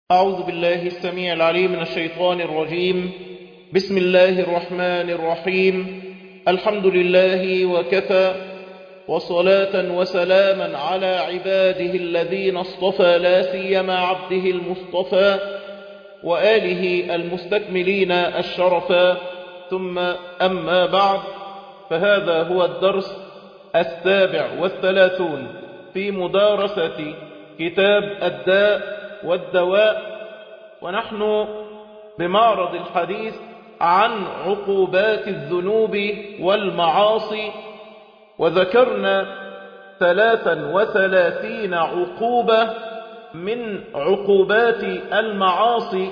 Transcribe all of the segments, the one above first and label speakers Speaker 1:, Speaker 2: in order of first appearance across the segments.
Speaker 1: أعوذ بالله السميع العليم من الشيطان الرجيم بسم الله الرحمن الرحيم الحمد لله وكفى وصلاة وسلاما على عباده الذين اصطفى لا سيما عبده المصطفى وآله المستكملين الشرفا ثم أما بعد فهذا هو الدرس السابع والثلاثون في مدارسة كتاب الداء والدواء ونحن بمعرض الحديث عن عقوبات الذنوب والمعاصي وذكرنا ثلاثا وثلاثين عقوبة من عقوبات المعاصي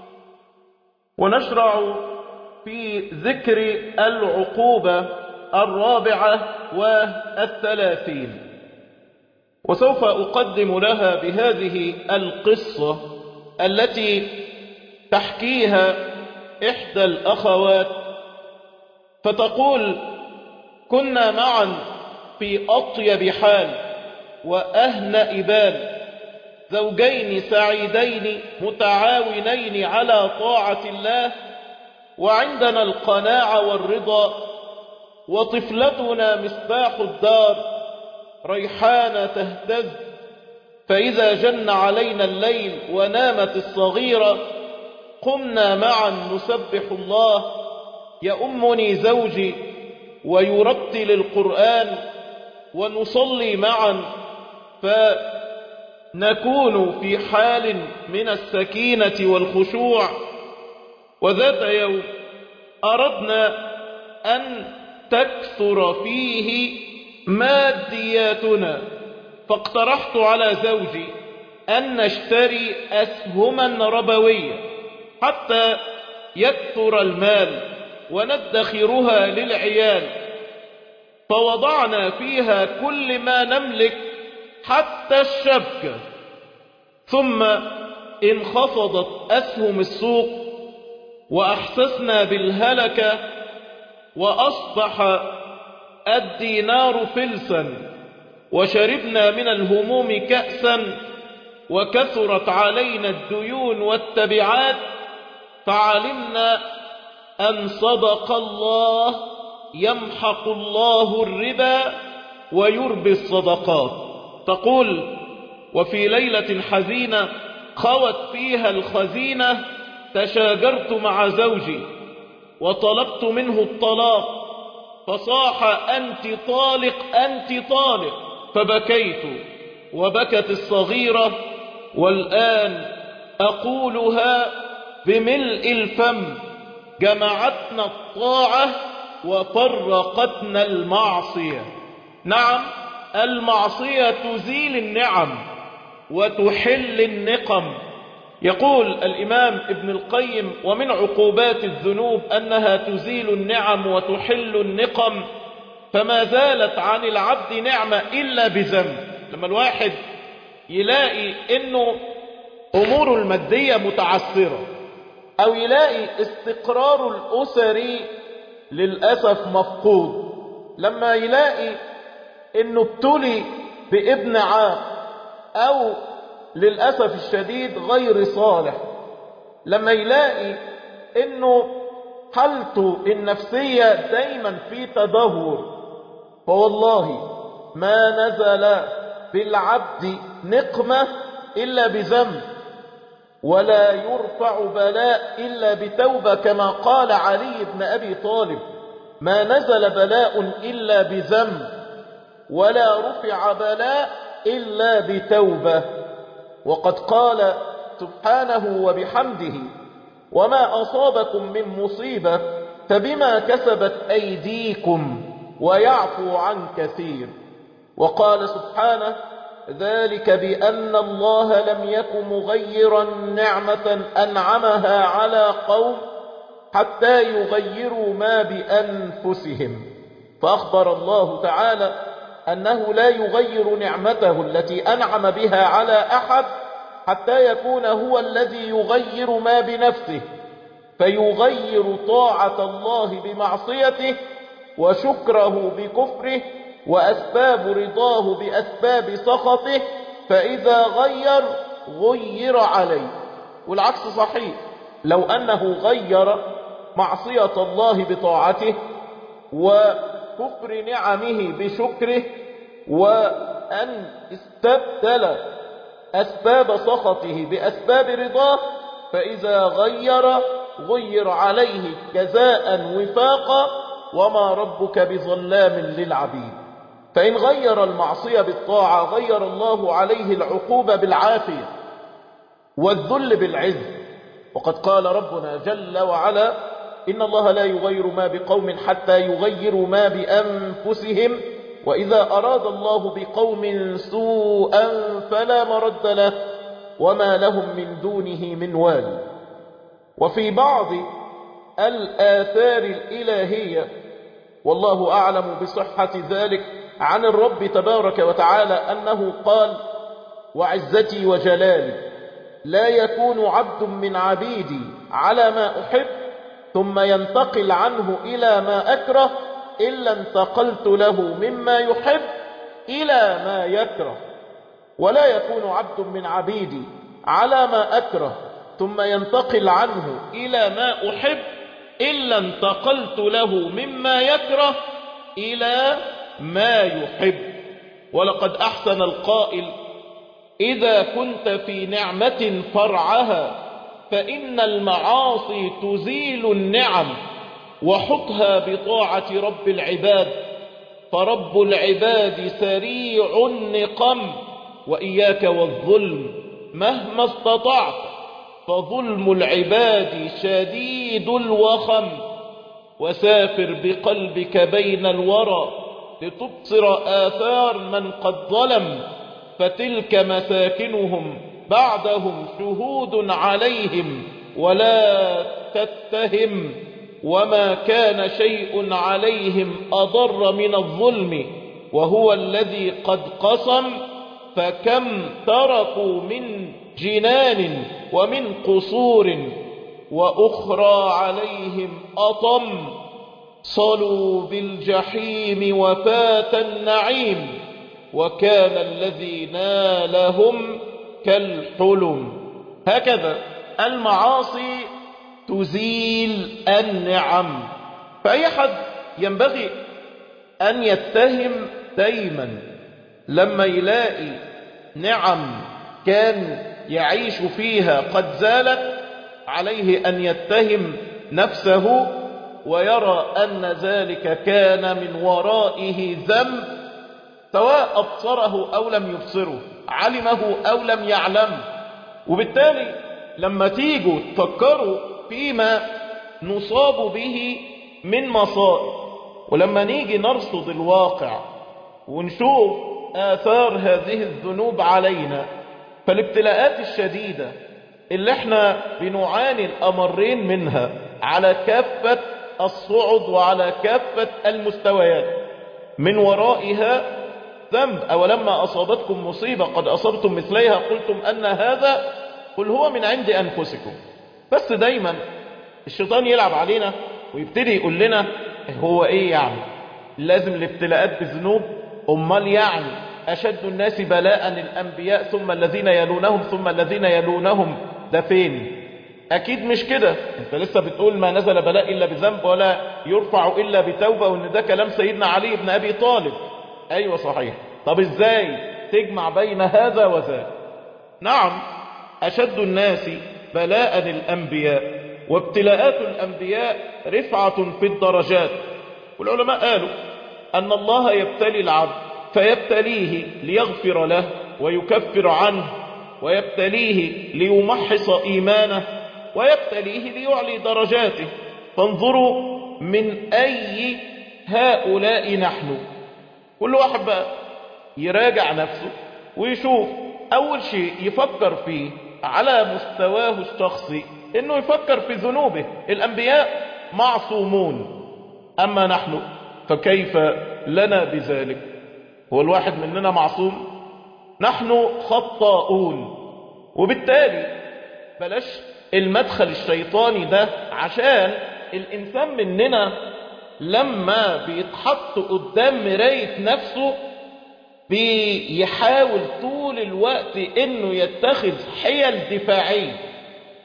Speaker 1: ونشرع في ذكر العقوبة الرابعة والثلاثين وسوف أقدم لها بهذه القصة التي تحكيها إحدى الأخوات فتقول كنا معا في أطيب حال وأهنأ بال زوجين سعيدين متعاونين على طاعة الله وعندنا القناعة والرضا وطفلتنا مصباح الدار ريحانة تهتز فإذا جن علينا الليل ونامت الصغيرة قمنا معا نسبح الله يأمني زوجي ويرتل القرآن ونصلي معا فنكون في حال من السكينة والخشوع وذات يوم أردنا أن تكثر فيه مادياتنا فاقترحت على زوجي أن نشتري أسهما ربوية حتى يكثر المال وندخرها للعيال فوضعنا فيها كل ما نملك حتى الشبكة ثم انخفضت أسهم السوق وأحسسنا بالهلكة وأصبح الدينار فلسا وشربنا من الهموم كأسا وكثرت علينا الديون والتبعات فعلمنا أن صدق الله يمحق الله الربا ويربي الصدقات تقول وفي ليلة حزينة خوت فيها الخزينة تشاجرت مع زوجي وطلبت منه الطلاق فصاح أنت طالق أنت طالق فبكيت وبكت الصغيرة والآن أقولها بملء الفم جمعتنا الطاعة وفرقتنا المعصية نعم المعصية تزيل النعم وتحل النقم يقول الإمام ابن القيم ومن عقوبات الذنوب أنها تزيل النعم وتحل النقم فما زالت عن العبد نعمة إلا بذنب لما الواحد يلاقي أنه أمور المادية متعسرة أو يلاقي استقرار الأسري للأسف مفقود لما يلاقي أنه ابتلي بابن عاق أو للأسف الشديد غير صالح لما يلاقي انه حالته النفسية دايما في تدهور فوالله ما نزل بالعبد نقمة إلا بذنب ولا يرفع بلاء إلا بتوبة كما قال علي بن أبي طالب ما نزل بلاء إلا بذنب ولا رفع بلاء إلا بتوبة وقد قال سبحانه وبحمده وما أصابكم من مصيبة فبما كسبت أيديكم ويعفو عن كثير وقال سبحانه ذلك بأن الله لم يك مغيرا نعمة أنعمها على قوم حتى يغيروا ما بأنفسهم فأخبر الله تعالى أنه لا يغير نعمته التي أنعم بها على أحد حتى يكون هو الذي يغير ما بنفسه فيغير طاعة الله بمعصيته وشكره بكفره وأسباب رضاه بأسباب سخطه فإذا غير غير عليه والعكس صحيح لو أنه غير معصية الله بطاعته وكفر نعمه بشكره وأن استبدل أسباب سخطه بأسباب رضاه فإذا غير غير عليه جزاء وفاقا وما ربك بظلام للعبيد فإن غير المعصية بالطاعة غير الله عليه العقوبة بالعافية والذل بالعز وقد قال ربنا جل وعلا إن الله لا يغير ما بقوم حتى يغيروا ما بأنفسهم وإذا أراد الله بقوم سوءا فلا مرد له وما لهم من دونه من والي وفي بعض الآثار الإلهية والله أعلم بصحة ذلك عن الرب تبارك وتعالى أنه قال وعزتي وجلالي لا يكون عبد من عبيدي على ما أحب ثم ينتقل عنه إلى ما أكره إلا انتقلت له مما يحب إلى ما يكره ولا يكون عبد من عبيدي على ما أكره ثم ينتقل عنه إلى ما أحب إلا انتقلت له مما يكره إلى ما يحب ولقد أحسن القائل إذا كنت في نعمة فرعها فإن المعاصي تزيل النعم وحطها بطاعة رب العباد فرب العباد سريع النقم وإياك والظلم مهما استطعت فظلم العباد شديد الوخم وسافر بقلبك بين الورى لتبصر آثار من قد ظلم فتلك مساكنهم بعدهم شهود عليهم ولا تتهم وما كان شيء عليهم أضر من الظلم وهو الذي قد قسم فكم تركوا من جنان ومن قصور وأخرى عليهم أطم صلوا بالجحيم وفات النعيم وكان الذي نالهم كالحلم هكذا المعاصي تزيل النعم فأي حد ينبغي أن يتهم دايما لما يلاقي نعم كان يعيش فيها قد زالت عليه أن يتهم نفسه ويرى أن ذلك كان من ورائه ذنب سواء أبصره أو لم يبصره علمه أو لم يعلم وبالتالي لما تيجوا تفكروا فيما نصاب به من مصائب ولما نيجي نرصد الواقع ونشوف آثار هذه الذنوب علينا فالابتلاءات الشديدة اللي احنا بنعاني الأمرين منها على كافة الصعد وعلى كافة المستويات من ورائها ذنب أولما أصابتكم مصيبة قد أصبتم مثليها قلتم أن هذا قل هو من عند أنفسكم بس دايما الشيطان يلعب علينا ويبتدي يقول لنا هو ايه يعني لازم الابتلاءات بذنوب امال يعني اشد الناس بلاء الانبياء ثم الذين يلونهم ثم الذين يلونهم ده فين اكيد مش كده انت لسه بتقول ما نزل بلاء الا بذنب ولا يرفع الا بتوبه وان ده كلام سيدنا علي بن ابي طالب ايوه صحيح طب ازاي تجمع بين هذا وذاك نعم اشد الناس بلاء الانبياء وابتلاءات الأنبياء رفعة في الدرجات والعلماء قالوا أن الله يبتلي العبد فيبتليه ليغفر له ويكفر عنه ويبتليه ليمحص إيمانه ويبتليه ليعلي درجاته فانظروا من أي هؤلاء نحن كل واحد بقى يراجع نفسه ويشوف أول شيء يفكر فيه على مستواه الشخصي انه يفكر في ذنوبه الانبياء معصومون اما نحن فكيف لنا بذلك هو الواحد مننا معصوم نحن خطاؤون وبالتالي بلاش المدخل الشيطاني ده عشان الانسان مننا لما بيتحط قدام مراية نفسه بيحاول طول الوقت انه يتخذ حيل دفاعيه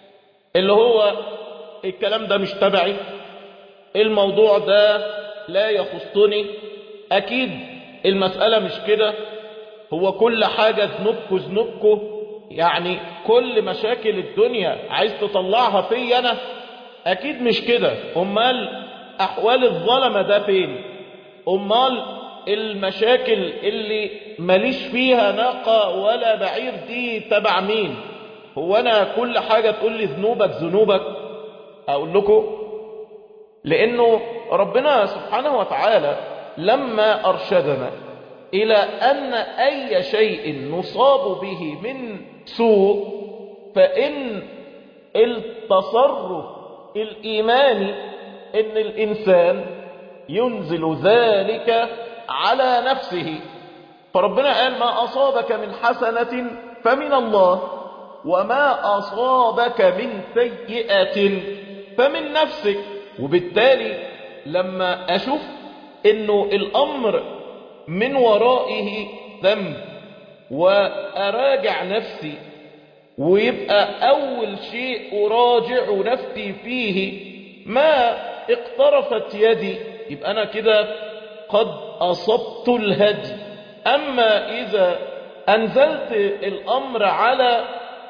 Speaker 1: اللي هو الكلام ده مش تبعي الموضوع ده لا يخصني أكيد المسألة مش كده هو كل حاجة ذنوبكو ذنوبكو يعني كل مشاكل الدنيا عايز تطلعها في أنا أكيد مش كده أمال أحوال الظلمة ده فين أمال المشاكل اللي ماليش فيها ناقة ولا بعير دي تبع مين هو أنا كل حاجة تقول لي ذنوبك ذنوبك أقول لكم لأنه ربنا سبحانه وتعالى لما أرشدنا إلى أن أي شيء نصاب به من سوء فإن التصرف الإيماني إن الإنسان ينزل ذلك على نفسه فربنا قال ما أصابك من حسنة فمن الله وما أصابك من سيئة فمن نفسك وبالتالي لما أشوف إنه الأمر من ورائه ذنب وأراجع نفسي ويبقى أول شيء أراجع نفسي فيه ما اقترفت يدي يبقى أنا كده قد أصبت الهدي أما إذا أنزلت الأمر على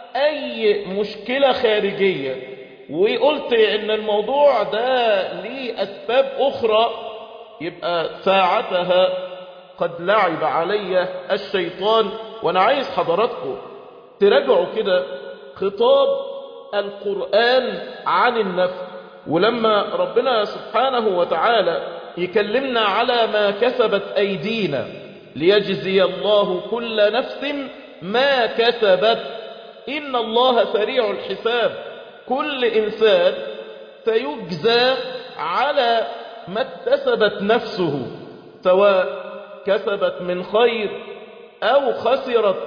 Speaker 1: أي مشكلة خارجية وقلت إن الموضوع ده ليه أسباب أخرى يبقى ساعتها قد لعب علي الشيطان وأنا عايز حضراتكم تراجعوا كده خطاب القرآن عن النفس ولما ربنا سبحانه وتعالى يكلمنا على ما كسبت أيدينا ليجزي الله كل نفس ما كسبت إن الله سريع الحساب كل إنسان سيجزى على ما اكتسبت نفسه سواء كسبت من خير أو خسرت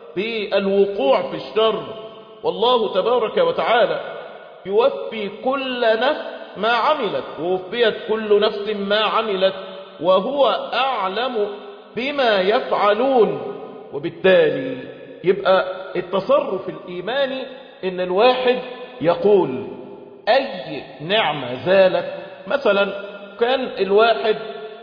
Speaker 1: بالوقوع في الشر والله تبارك وتعالى يوفي كل نفس ما عملت ووفيت كل نفس ما عملت وهو أعلم بما يفعلون وبالتالي يبقى التصرف الإيماني إن الواحد يقول أي نعمة زالت مثلا كان الواحد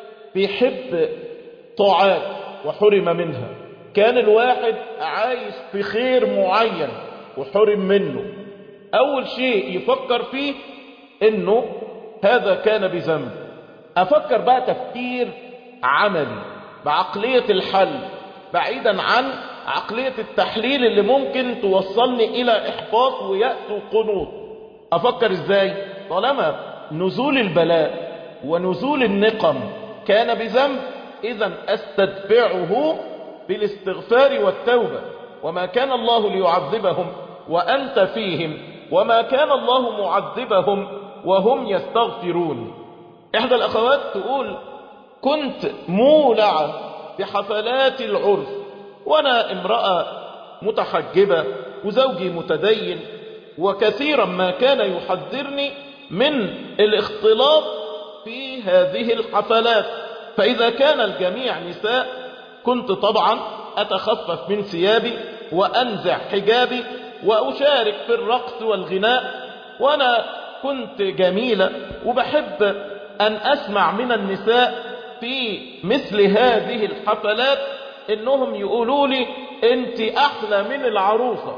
Speaker 1: بيحب طاعات وحرم منها كان الواحد عايش في خير معين وحرم منه أول شيء يفكر فيه إنه هذا كان بذنب أفكر بقى تفكير عملي بعقلية الحل بعيدا عن عقلية التحليل اللي ممكن توصلني إلى إحباط ويأس وقنوط أفكر إزاي طالما نزول البلاء ونزول النقم كان بذنب إذا أستدفعه بالاستغفار والتوبة وما كان الله ليعذبهم وأنت فيهم وما كان الله معذبهم وهم يستغفرون إحدى الأخوات تقول كنت مولعة بحفلات العرس وأنا امرأة متحجبة وزوجي متدين وكثيرا ما كان يحذرني من الاختلاط في هذه الحفلات فإذا كان الجميع نساء كنت طبعا أتخفف من ثيابي وأنزع حجابي وأشارك في الرقص والغناء وأنا كنت جميلة وبحب أن أسمع من النساء في مثل هذه الحفلات إنهم يقولوا لي أنت أحلى من العروسة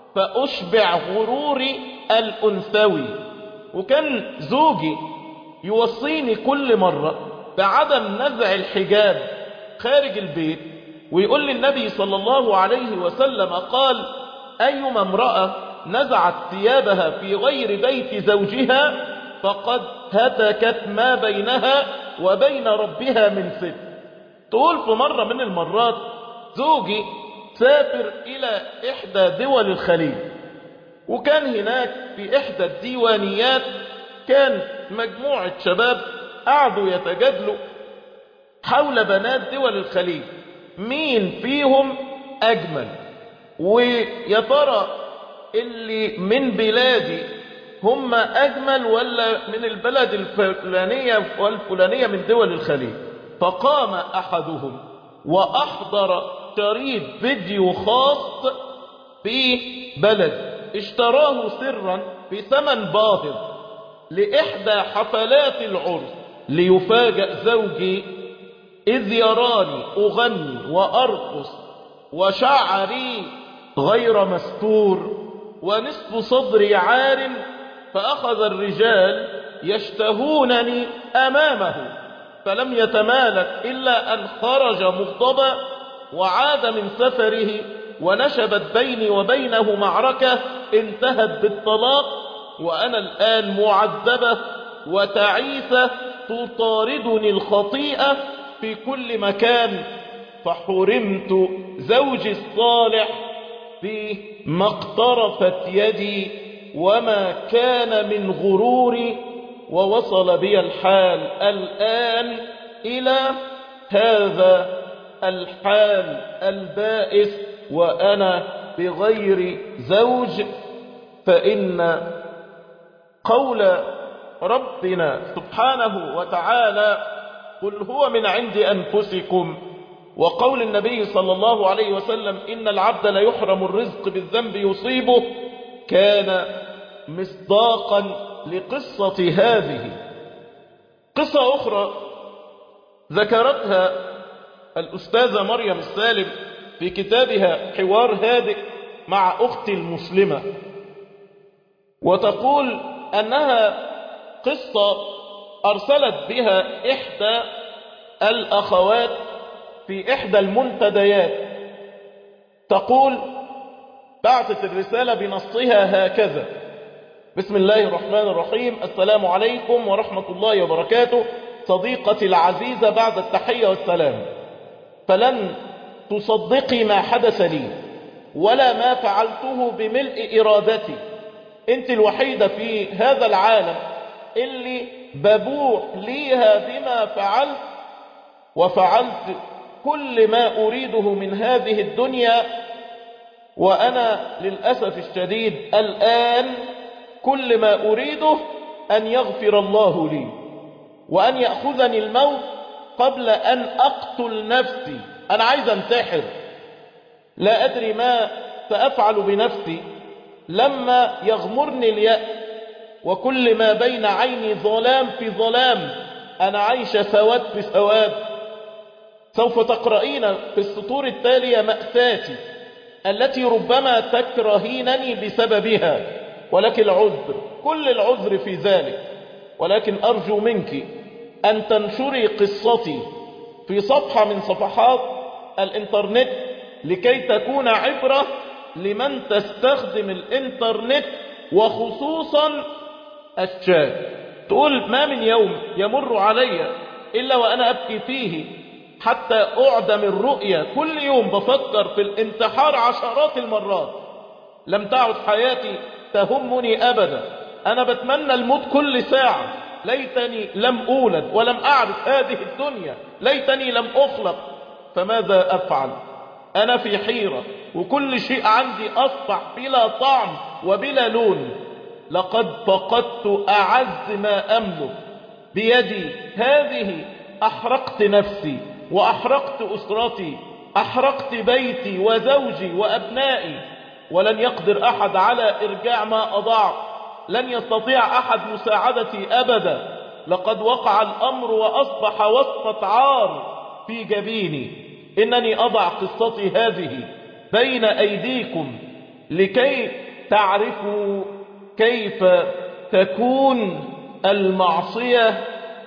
Speaker 1: فأشبع غروري الأنثوي وكان زوجي يوصيني كل مرة بعدم نزع الحجاب خارج البيت ويقول لي النبي صلى الله عليه وسلم قال أيما امرأة نزعت ثيابها في غير بيت زوجها فقد هتكت ما بينها وبين ربها من ست تقول في مرة من المرات زوجي سافر إلى إحدى دول الخليج وكان هناك في إحدى الديوانيات كان مجموعة شباب قعدوا يتجادلوا حول بنات دول الخليج مين فيهم أجمل ويا ترى اللي من بلادي هم أجمل ولا من البلد الفلانية والفلانية من دول الخليج فقام أحدهم وأحضر شريط فيديو خاص في بلد اشتراه سرا بثمن باهظ لإحدى حفلات العرس ليفاجأ زوجي إذ يراني أغني وأرقص وشعري غير مستور ونصف صدري عار فأخذ الرجال يشتهونني أمامه فلم يتمالك إلا أن خرج مغضبا وعاد من سفره ونشبت بيني وبينه معركة انتهت بالطلاق وأنا الآن معذبة وتعيسة تطاردني الخطيئة في كل مكان فحرمت زوجي الصالح بما اقترفت يدي وما كان من غروري ووصل بي الحال الآن إلى هذا الحال البائس وأنا بغير زوج فإن قول ربنا سبحانه وتعالى قل هو من عند أنفسكم وقول النبي صلى الله عليه وسلم إن العبد لا يحرم الرزق بالذنب يصيبه كان مصداقا لقصة هذه قصة أخرى ذكرتها الأستاذة مريم السالم في كتابها حوار هادئ مع أختي المسلمة وتقول أنها قصة أرسلت بها إحدى الأخوات في إحدى المنتديات تقول بعثت الرسالة بنصها هكذا بسم الله الرحمن الرحيم السلام عليكم ورحمة الله وبركاته صديقتي العزيزة بعد التحية والسلام فلن تصدقي ما حدث لي ولا ما فعلته بملء إرادتي انت الوحيدة في هذا العالم اللي ببوح ليها بما فعلت وفعلت كل ما أريده من هذه الدنيا وأنا للأسف الشديد الآن كل ما أريده أن يغفر الله لي وأن يأخذني الموت قبل أن أقتل نفسي أنا عايز انتحر لا أدري ما سأفعل بنفسي لما يغمرني اليأس وكل ما بين عيني ظلام في ظلام أنا عايشة سواد في سواد سوف تقرأين في السطور التالية مأساتي التي ربما تكرهينني بسببها ولك العذر كل العذر في ذلك ولكن أرجو منك أن تنشري قصتي في صفحة من صفحات الإنترنت لكي تكون عبرة لمن تستخدم الإنترنت وخصوصا الشاب تقول ما من يوم يمر علي إلا وأنا أبكي فيه حتى أعدم الرؤية كل يوم بفكر في الانتحار عشرات المرات لم تعد حياتي تهمني أبدا أنا بتمنى الموت كل ساعة ليتني لم أولد ولم أعرف هذه الدنيا ليتني لم أخلق فماذا أفعل أنا في حيرة وكل شيء عندي أصبح بلا طعم وبلا لون لقد فقدت أعز ما أملك بيدي هذه أحرقت نفسي وأحرقت أسرتي أحرقت بيتي وزوجي وأبنائي ولن يقدر أحد على إرجاع ما أضعت لن يستطيع أحد مساعدتي أبدا لقد وقع الأمر وأصبح وصفة عار في جبيني إنني أضع قصتي هذه بين أيديكم لكي تعرفوا كيف تكون المعصية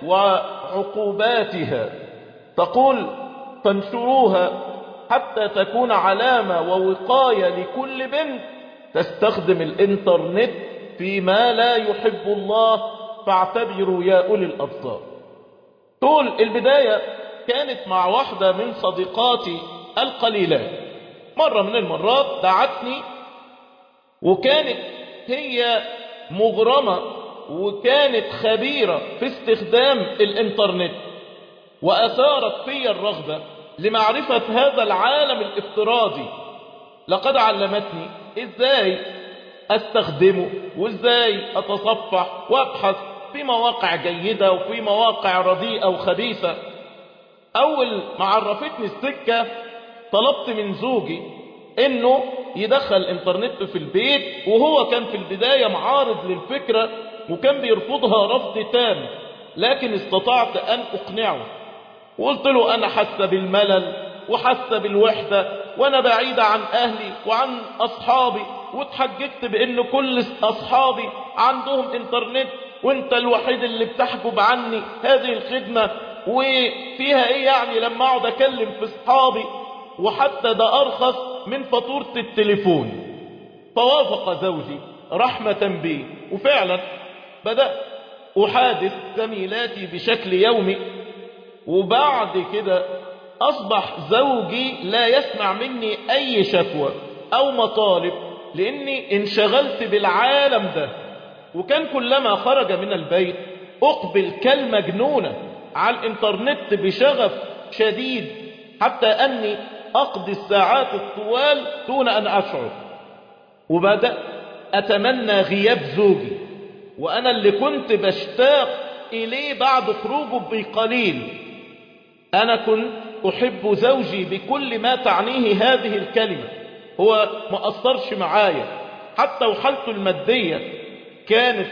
Speaker 1: وعقوباتها تقول فانشروها حتى تكون علامة ووقاية لكل بنت تستخدم الانترنت فيما لا يحب الله فاعتبروا يا أولي الأبصار طول البداية كانت مع واحدة من صديقاتي القليلات مرة من المرات دعتني وكانت هي مغرمة وكانت خبيرة في استخدام الانترنت وأثارت في الرغبة لمعرفة هذا العالم الافتراضي لقد علمتني ازاي استخدمه وازاي اتصفح وابحث في مواقع جيدة وفي مواقع رديئة وخبيثة اول ما عرفتني السكة طلبت من زوجي انه يدخل انترنت في البيت وهو كان في البداية معارض للفكرة وكان بيرفضها رفض تام لكن استطعت ان اقنعه وقلت له انا حاسة بالملل وحاسة بالوحدة وانا بعيدة عن اهلي وعن اصحابي واتحججت بان كل اصحابي عندهم انترنت وانت الوحيد اللي بتحجب عني هذه الخدمة وفيها ايه يعني لما اقعد اكلم في اصحابي وحتى ده ارخص من فاتورة التليفون فوافق زوجي رحمة بي وفعلا بدأت احادث زميلاتي بشكل يومي وبعد كده اصبح زوجي لا يسمع مني اي شكوى او مطالب لاني انشغلت بالعالم ده وكان كلما خرج من البيت اقبل كالمجنونة على الانترنت بشغف شديد حتى اني اقضي الساعات الطوال دون ان اشعر وبدأت اتمنى غياب زوجي وانا اللي كنت بشتاق اليه بعد خروجه بقليل انا كنت احب زوجي بكل ما تعنيه هذه الكلمة هو ما اثرش معايا حتى وحالته المادية كانت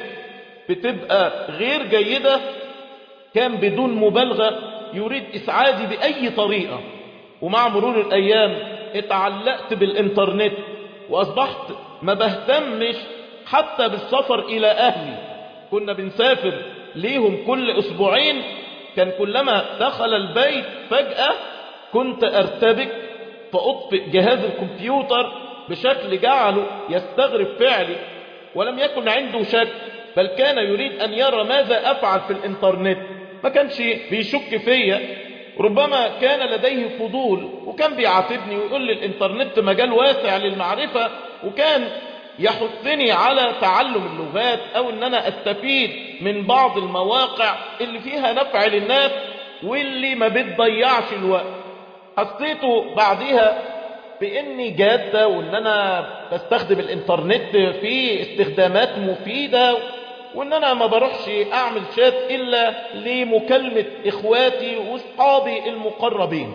Speaker 1: بتبقى غير جيدة كان بدون مبالغة يريد إسعادي بأي طريقة ومع مرور الأيام اتعلقت بالإنترنت وأصبحت ما بهتمش حتى بالسفر إلى أهلي كنا بنسافر ليهم كل أسبوعين كان كلما دخل البيت فجأة كنت أرتبك فأطفئ جهاز الكمبيوتر بشكل جعله يستغرب فعلي ولم يكن عنده شك بل كان يريد أن يرى ماذا أفعل في الإنترنت ما كانش بيشك فيا ربما كان لديه فضول وكان بيعاتبني ويقول لي الإنترنت مجال واسع للمعرفة وكان يحثني على تعلم اللغات أو أن أنا أستفيد من بعض المواقع اللي فيها نفع للناس واللي ما بتضيعش الوقت حسيته بعدها باني جادة وان انا بستخدم الانترنت في استخدامات مفيدة وان انا ما بروحش اعمل شات الا لمكالمة اخواتي واصحابي المقربين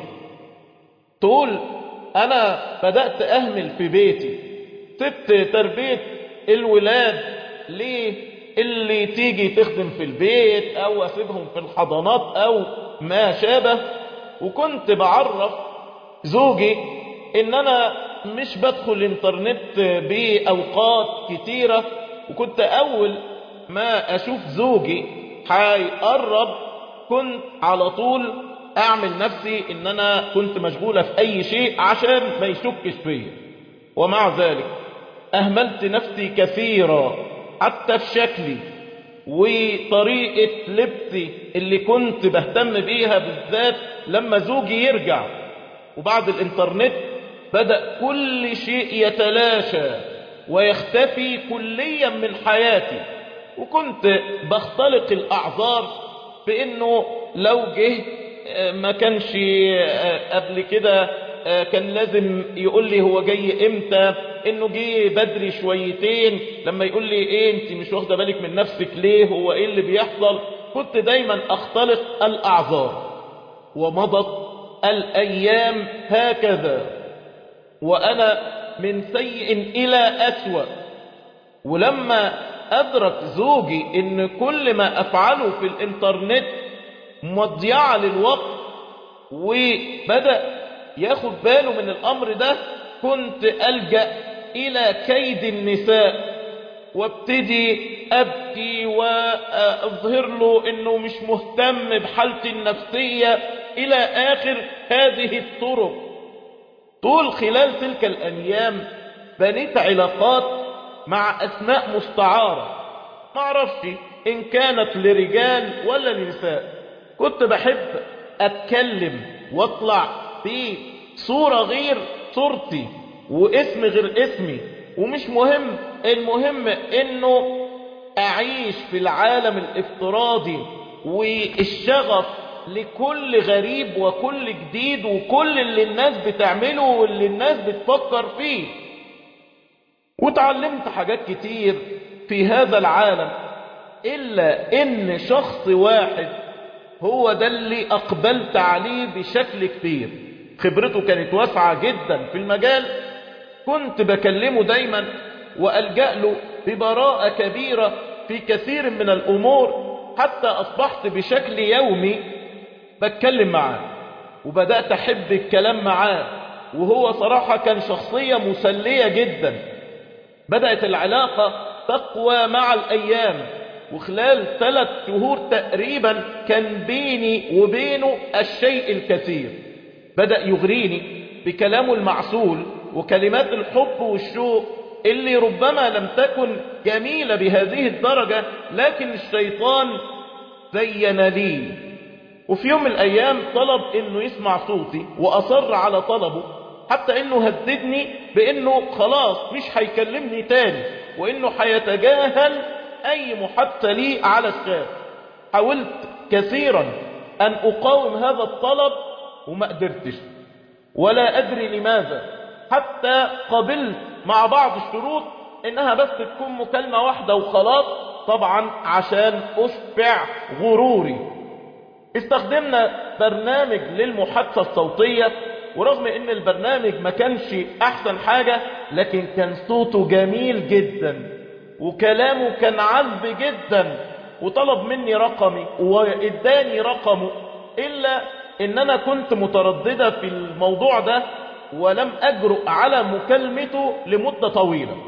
Speaker 1: تقول انا بدأت اهمل في بيتي سبت تربية الولاد ليه اللي تيجي تخدم في البيت او اسيبهم في الحضانات او ما شابه وكنت بعرف زوجي ان انا مش بدخل الانترنت باوقات كتيرة وكنت اول ما اشوف زوجي هيقرب كنت على طول اعمل نفسي ان انا كنت مشغولة في اي شيء عشان ما يشكش فيا ومع ذلك اهملت نفسي كثيرا حتى في شكلي وطريقة لبسي اللي كنت بهتم بيها بالذات لما زوجي يرجع وبعد الانترنت بدأ كل شيء يتلاشى ويختفي كليا من حياتي وكنت بختلق الأعذار بأنه لو جه ما كانش قبل كده كان لازم يقول لي هو جاي امتى انه جه بدري شويتين لما يقول لي ايه انت مش واخده بالك من نفسك ليه هو ايه اللي بيحصل كنت دايما اختلق الاعذار ومضت الايام هكذا وانا من سيء الى اسوأ ولما ادرك زوجي ان كل ما افعله في الانترنت مضيعة للوقت وبدأ ياخد باله من الامر ده كنت ألجأ الى كيد النساء وابتدي ابكي واظهر له انه مش مهتم بحالتي النفسية الى اخر هذه الطرق طول خلال تلك الايام بنيت علاقات مع اسماء مستعارة ما اعرفش ان كانت لرجال ولا لنساء كنت بحب اتكلم واطلع في صورة غير صورتي واسم غير اسمي ومش مهم المهم انه اعيش في العالم الافتراضي والشغف لكل غريب وكل جديد وكل اللي الناس بتعمله واللي الناس بتفكر فيه وتعلمت حاجات كتير في هذا العالم إلا إن شخص واحد هو ده اللي أقبلت عليه بشكل كبير خبرته كانت واسعة جدا في المجال كنت بكلمه دايما وألجأ له ببراءة كبيرة في كثير من الأمور حتى أصبحت بشكل يومي بتكلم معاه وبدأت أحب الكلام معاه وهو صراحة كان شخصية مسلية جدا بدأت العلاقة تقوى مع الأيام وخلال ثلاث شهور تقريبا كان بيني وبينه الشيء الكثير بدأ يغريني بكلامه المعسول وكلمات الحب والشوق اللي ربما لم تكن جميلة بهذه الدرجة لكن الشيطان زين لي وفي يوم من الأيام طلب إنه يسمع صوتي وأصر على طلبه حتى إنه هددني بإنه خلاص مش هيكلمني تاني وإنه هيتجاهل أي محادثة لي على الشات حاولت كثيرا أن أقاوم هذا الطلب وما قدرتش ولا أدري لماذا حتى قبلت مع بعض الشروط إنها بس تكون مكالمة واحدة وخلاص طبعا عشان أشبع غروري استخدمنا برنامج للمحادثة الصوتية ورغم ان البرنامج ما كانش احسن حاجة لكن كان صوته جميل جدا وكلامه كان عذب جدا وطلب مني رقمي واداني رقمه الا ان انا كنت مترددة في الموضوع ده ولم اجرؤ على مكالمته لمدة طويلة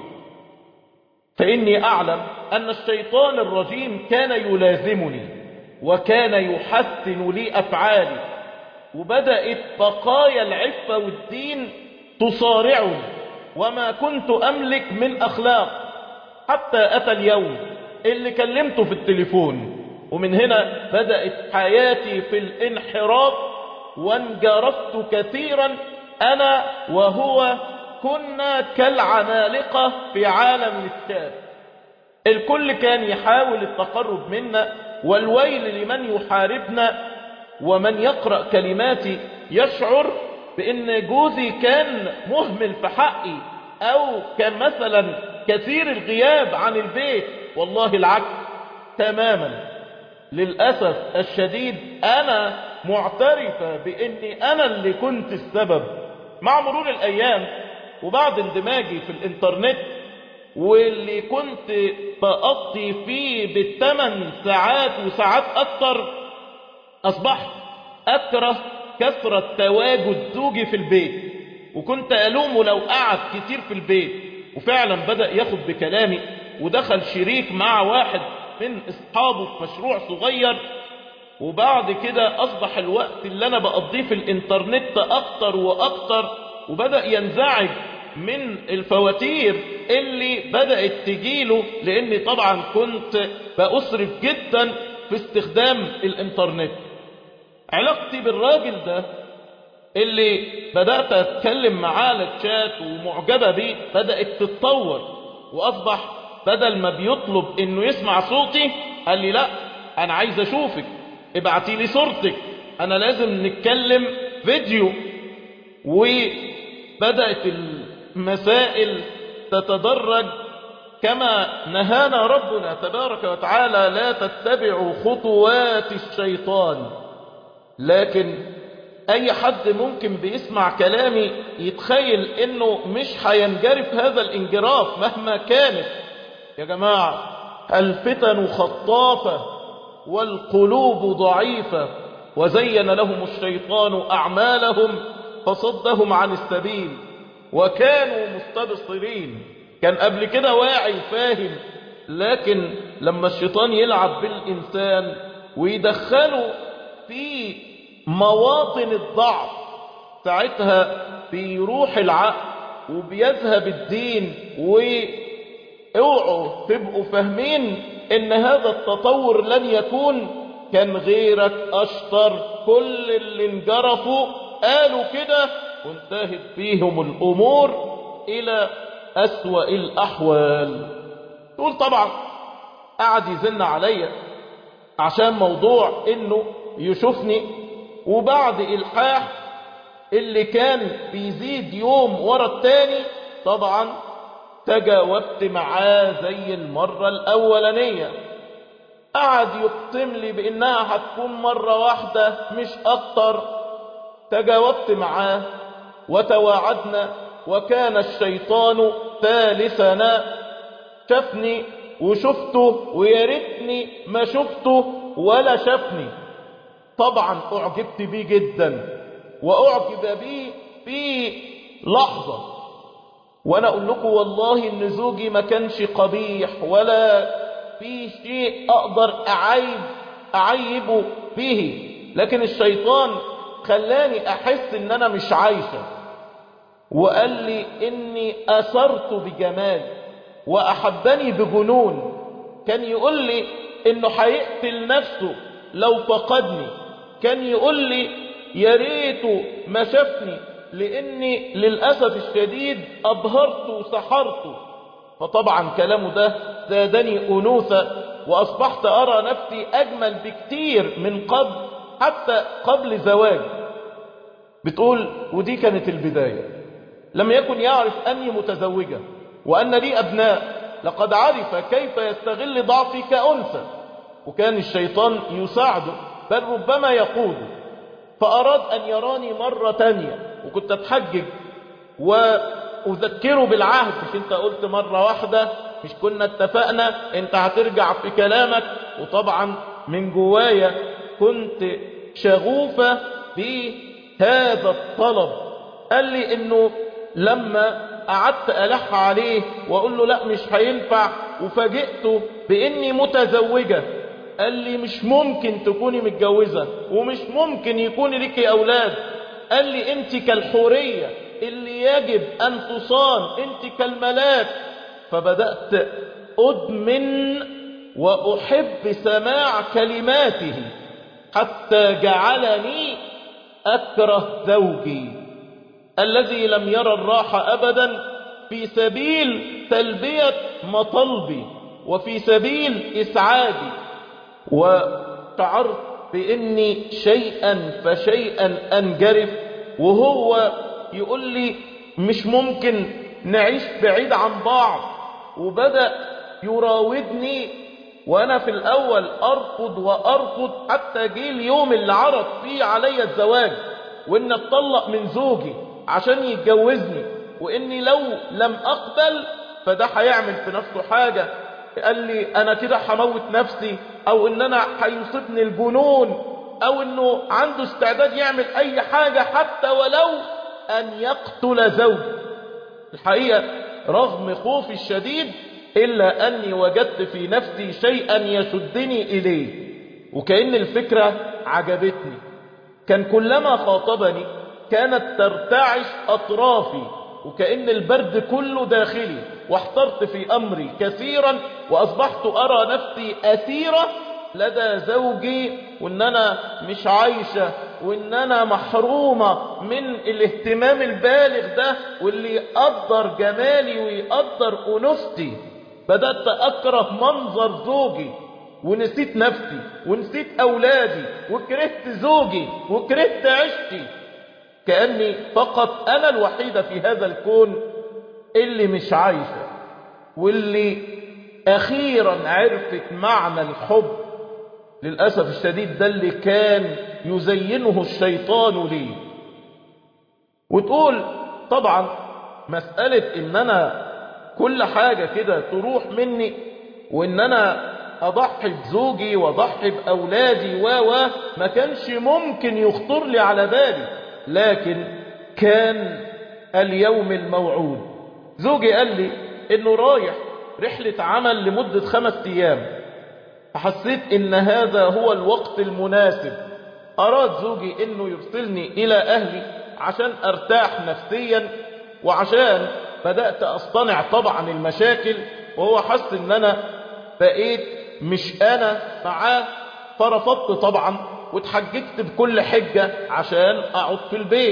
Speaker 1: فاني اعلم ان الشيطان الرجيم كان يلازمني وكان يحسن لي افعالي وبدأت بقايا العفة والدين تصارعني وما كنت أملك من أخلاق حتى أتى اليوم اللي كلمته في التليفون ومن هنا بدأت حياتي في الانحراف وانجرفت كثيرا أنا وهو كنا كالعمالقة في عالم الشاب الكل كان يحاول التقرب منا والويل لمن يحاربنا ومن يقرأ كلماتي يشعر بأن جوزي كان مهمل في حقي أو كان مثلا كثير الغياب عن البيت والله العكس تماما للأسف الشديد أنا معترفة بأني أنا اللي كنت السبب مع مرور الأيام وبعد اندماجي في الإنترنت واللي كنت بقضي فيه بالثمان ساعات وساعات أكتر أصبحت أكره كثرة تواجد زوجي في البيت وكنت ألومه لو قعد كتير في البيت وفعلا بدأ ياخد بكلامي ودخل شريك مع واحد من أصحابه في مشروع صغير وبعد كده أصبح الوقت اللي أنا بقضيه في الإنترنت أكتر وأكتر وبدأ ينزعج من الفواتير اللي بدأت تجيله لأني طبعا كنت بأسرف جدا في استخدام الإنترنت علاقتي بالراجل ده اللي بدأت أتكلم معاه للشات ومعجبة بيه بدأت تتطور وأصبح بدل ما بيطلب إنه يسمع صوتي قال لي لا أنا عايز أشوفك ابعتي لي صورتك أنا لازم نتكلم فيديو وبدأت المسائل تتدرج كما نهانا ربنا تبارك وتعالى لا تتبعوا خطوات الشيطان لكن اي حد ممكن بيسمع كلامي يتخيل انه مش هينجرف هذا الانجراف مهما كانت يا جماعة الفتن خطافة والقلوب ضعيفة وزين لهم الشيطان اعمالهم فصدهم عن السبيل وكانوا مستبصرين كان قبل كده واعي فاهم لكن لما الشيطان يلعب بالإنسان ويدخله في مواطن الضعف ساعتها بيروح العقل وبيذهب الدين واوعوا تبقوا فاهمين ان هذا التطور لن يكون كان غيرك اشطر كل اللي انجرفوا قالوا كده وانتهت بيهم الامور الى اسوأ الاحوال تقول طبعا قعد يزن عليا عشان موضوع انه يشوفني وبعد الحاح اللي كان بيزيد يوم ورا التاني طبعا تجاوبت معاه زي المرة الاولانية قعد يقسم لي بانها هتكون مرة واحدة مش اكتر تجاوبت معاه وتواعدنا وكان الشيطان ثالثنا شافني وشفته ويا ريتني ما شفته ولا شافني طبعا أعجبت بيه جدا وأعجب بيه في لحظة وأنا أقول لكم والله إن زوجي ما كانش قبيح ولا في شيء أقدر أعيب أعيبه به لكن الشيطان خلاني أحس إن أنا مش عايشة وقال لي إني أثرت بجمال وأحبني بجنون كان يقول لي إنه هيقتل نفسه لو فقدني كان يقول لي يا ريته ما شافني لاني للاسف الشديد ابهرت وسحرت فطبعا كلامه ده زادني انوثه واصبحت ارى نفسي اجمل بكتير من قبل حتى قبل زواجي بتقول ودي كانت البدايه لم يكن يعرف اني متزوجه وان لي ابناء لقد عرف كيف يستغل ضعفي كانثى وكان الشيطان يساعده بل ربما يقوده فأراد أن يراني مرة تانية وكنت أتحجج وأذكره بالعهد مش أنت قلت مرة واحدة مش كنا اتفقنا أنت هترجع في كلامك وطبعا من جوايا كنت شغوفة بهذا الطلب قال لي إنه لما قعدت ألح عليه وأقول له لا مش هينفع وفاجئته بإني متزوجة قال لي مش ممكن تكوني متجوزة ومش ممكن يكون لك أولاد قال لي أنت كالحورية اللي يجب أن تصان أنت كالملاك فبدأت أدمن وأحب سماع كلماته حتى جعلني أكره زوجي الذي لم يرى الراحة أبدا في سبيل تلبية مطلبي وفي سبيل إسعادي وشعرت بإني شيئا فشيئا أنجرف وهو يقول لي مش ممكن نعيش بعيد عن بعض وبدأ يراودني وأنا في الأول أرفض وأرفض حتى جه اليوم اللي عرض فيه علي الزواج وإن اتطلق من زوجي عشان يتجوزني وإني لو لم أقبل فده هيعمل في نفسه حاجة قال لي انا كده هموت نفسي او ان انا هيصيبني الجنون او انه عنده استعداد يعمل اي حاجة حتى ولو ان يقتل زوجي الحقيقة رغم خوفي الشديد الا اني وجدت في نفسي شيئا يشدني اليه وكأن الفكرة عجبتني كان كلما خاطبني كانت ترتعش اطرافي وكأن البرد كله داخلي واحترت في أمري كثيرا وأصبحت أرى نفسي أسيرة لدى زوجي وإن أنا مش عايشة وإن أنا محرومة من الاهتمام البالغ ده واللي يقدر جمالي ويقدر أنوثتي بدأت أكره منظر زوجي ونسيت نفسي ونسيت أولادي وكرهت زوجي وكرهت عشتي كأني فقط أنا الوحيدة في هذا الكون اللي مش عايشة واللي أخيرا عرفت معنى الحب للأسف الشديد ده اللي كان يزينه الشيطان لي وتقول طبعا مسألة إن أنا كل حاجة كده تروح مني وإن أنا أضحي بزوجي وأضحي بأولادي و و ما كانش ممكن يخطر لي على بالي لكن كان اليوم الموعود زوجي قال لي انه رايح رحلة عمل لمدة خمس ايام فحسيت ان هذا هو الوقت المناسب اراد زوجي انه يرسلني الى اهلي عشان ارتاح نفسيا وعشان بدأت اصطنع طبعا المشاكل وهو حس ان انا بقيت مش انا معاه فرفضت طبعا واتحججت بكل حجة عشان اقعد في البيت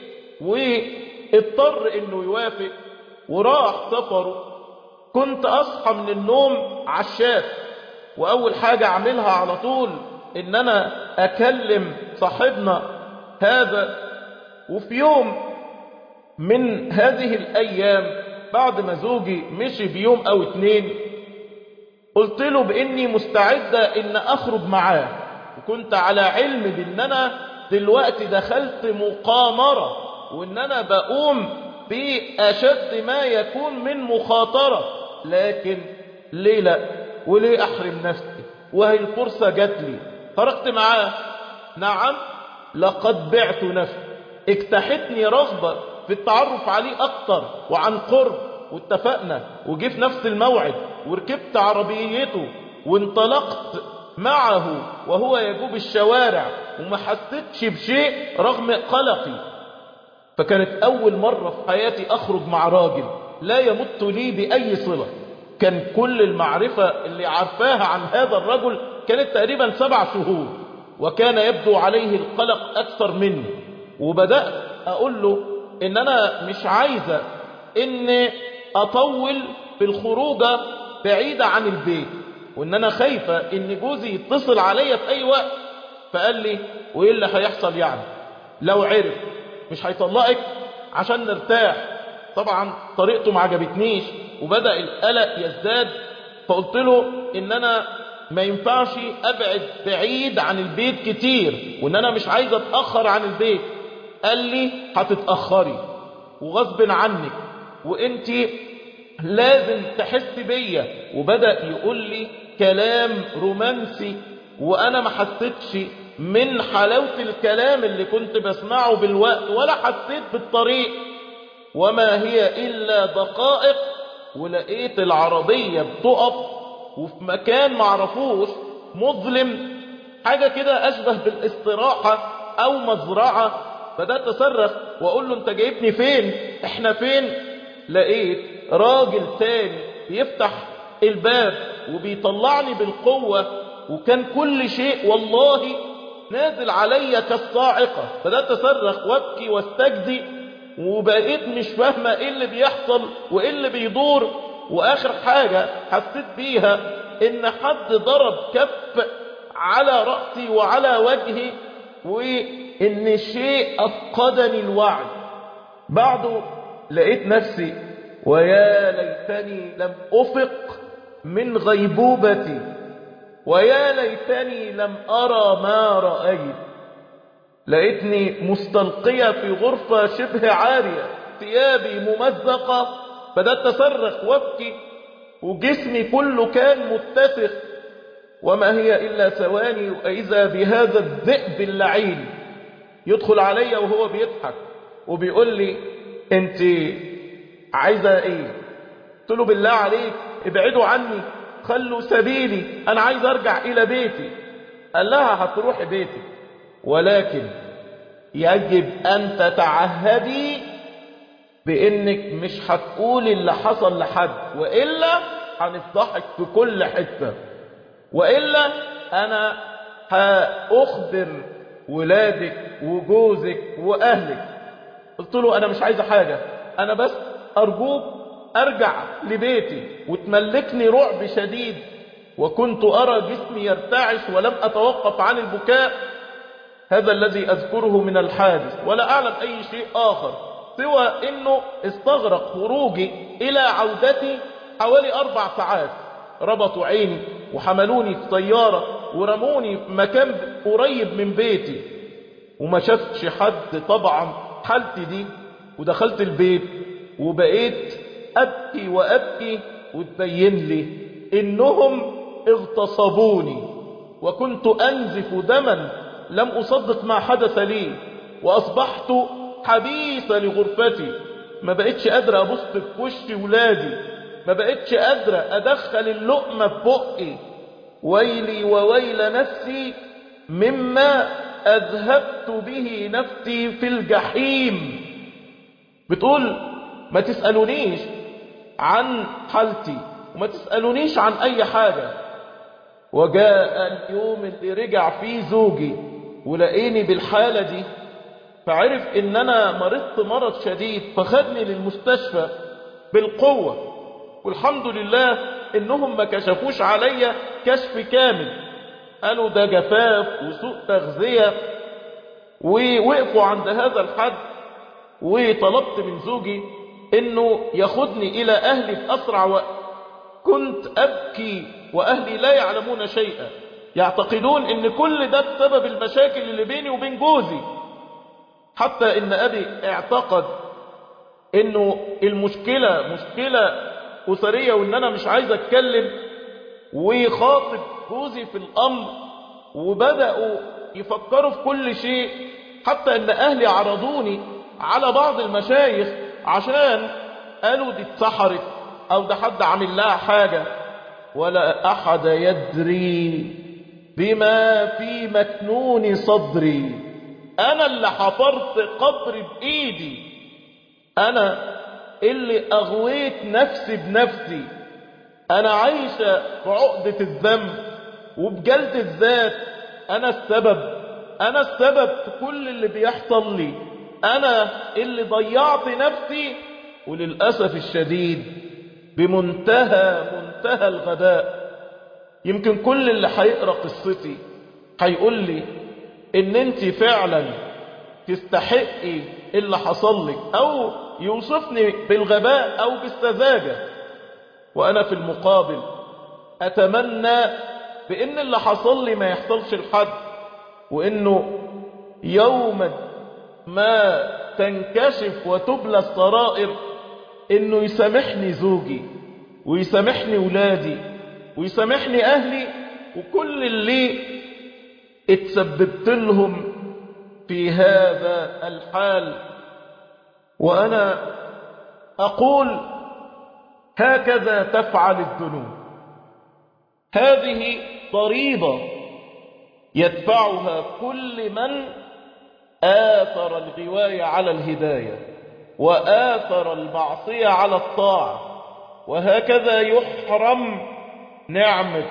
Speaker 1: واضطر انه يوافق وراح سفره كنت اصحى من النوم عشاف واول حاجة اعملها على طول ان انا اكلم صاحبنا هذا وفي يوم من هذه الايام بعد ما زوجي مشي بيوم او اتنين قلت له باني مستعدة ان اخرج معاه وكنت على علم بان انا دلوقتي دخلت مقامرة وان انا بقوم بأشد ما يكون من مخاطرة لكن ليه لا وليه أحرم نفسي وهي الفرصة جات لي خرجت معاه نعم لقد بعت نفسي اجتحتني رغبة في التعرف عليه أكتر وعن قرب واتفقنا وجي في نفس الموعد وركبت عربيته وانطلقت معه وهو يجوب الشوارع وما حسيتش بشيء رغم قلقي فكانت أول مرة في حياتي أخرج مع راجل لا يمت لي بأي صلة كان كل المعرفة اللي عارفاها عن هذا الرجل كانت تقريبا سبع شهور وكان يبدو عليه القلق أكثر مني وبدأت أقول له إن أنا مش عايزة إن أطول في الخروجة بعيدة عن البيت وإن أنا خايفة إن جوزي يتصل عليا في أي وقت فقال لي وإيه اللي هيحصل يعني لو عرف مش هيطلقك عشان نرتاح طبعا طريقته ما عجبتنيش وبدأ القلق يزداد فقلت له ان انا ما ينفعش ابعد بعيد عن البيت كتير وان انا مش عايز اتأخر عن البيت قال لي هتتأخري وغصب عنك وانت لازم تحس بيا وبدأ يقول لي كلام رومانسي وانا ما حسيتش من حلاوة الكلام اللي كنت بسمعه بالوقت ولا حسيت بالطريق وما هي إلا دقائق ولقيت العربية بتقف وفي مكان معرفوش مظلم حاجة كده أشبه بالاستراحة أو مزرعة بدأت أصرخ وأقول له أنت جايبني فين إحنا فين لقيت راجل تاني بيفتح الباب وبيطلعني بالقوة وكان كل شيء والله نازل علي كالصاعقة بدأت أصرخ وابكي واستجدي وبقيت مش فاهمة ايه اللي بيحصل وايه اللي بيدور واخر حاجة حسيت بيها ان حد ضرب كف على رأسي وعلى وجهي وان الشيء افقدني الوعي بعده لقيت نفسي ويا ليتني لم افق من غيبوبتي ويا ليتني لم ارى ما رأيت لقيتني مستلقية في غرفة شبه عارية ثيابي ممزقة بدأت أصرخ وابكي وجسمي كله كان متسخ وما هي إلا ثواني وإذا بهذا الذئب اللعين يدخل علي وهو بيضحك وبيقول لي انت عايزة ايه قلت له بالله عليك ابعدوا عني خلوا سبيلي انا عايز ارجع الى بيتي قال لها هتروحي بيتك ولكن يجب أن تتعهدي بأنك مش هتقولي اللي حصل لحد وإلا هنفضحك في كل حتة وإلا أنا هأخبر ولادك وجوزك وأهلك قلت له أنا مش عايزة حاجة أنا بس أرجوك أرجع لبيتي وتملكني رعب شديد وكنت أرى جسمي يرتعش ولم أتوقف عن البكاء هذا الذي أذكره من الحادث ولا أعلم أي شيء آخر سوى أنه استغرق خروجي إلى عودتي حوالي أربع ساعات ربطوا عيني وحملوني في طيارة ورموني في مكان قريب من بيتي وما شفتش حد طبعا حالتي دي ودخلت البيت وبقيت أبكي وأبكي وتبين لي إنهم اغتصبوني وكنت أنزف دما لم أصدق ما حدث لي وأصبحت حبيسة لغرفتي ما بقتش قادرة أبص في وش ولادي ما بقتش قادرة أدخل اللقمة في بقي ويلي وويل نفسي مما أذهبت به نفسي في الجحيم بتقول ما تسألونيش عن حالتي وما تسألونيش عن أي حاجة وجاء اليوم اللي رجع فيه زوجي ولقيني بالحالة دي فعرف ان انا مرضت مرض شديد فخدني للمستشفى بالقوة والحمد لله انهم ما كشفوش عليا كشف كامل قالوا ده جفاف وسوء تغذية ووقفوا عند هذا الحد وطلبت من زوجي انه ياخدني الى اهلي في اسرع وقت كنت ابكي واهلي لا يعلمون شيئا يعتقدون ان كل ده بسبب المشاكل اللي بيني وبين جوزي حتى ان ابي اعتقد انه المشكلة مشكلة اسرية وان انا مش عايز اتكلم ويخاطب جوزي في الامر وبدأوا يفكروا في كل شيء حتى ان اهلي عرضوني على بعض المشايخ عشان قالوا دي اتسحرت او ده حد عامل لها حاجة ولا احد يدري بما في مكنون صدري انا اللي حفرت قبر بايدي انا اللي اغويت نفسي بنفسي انا عايشة بعقدة الذنب وبجلد الذات انا السبب انا السبب في كل اللي بيحصل لي انا اللي ضيعت نفسي وللأسف الشديد بمنتهى منتهى الغباء يمكن كل اللي هيقرا قصتي هيقول لي ان انت فعلا تستحقي اللي حصل لك او يوصفني بالغباء او بالسذاجه وانا في المقابل اتمنى بان اللي حصل لي ما يحصلش لحد وانه يوم ما تنكشف وتبلى السرائر انه يسامحني زوجي ويسامحني ولادي ويسامحني اهلي وكل اللي اتسببت لهم في هذا الحال وانا اقول هكذا تفعل الذنوب هذه ضريبة يدفعها كل من آثر الغواية على الهداية وآثر المعصية على الطاعة وهكذا يحرم نعمة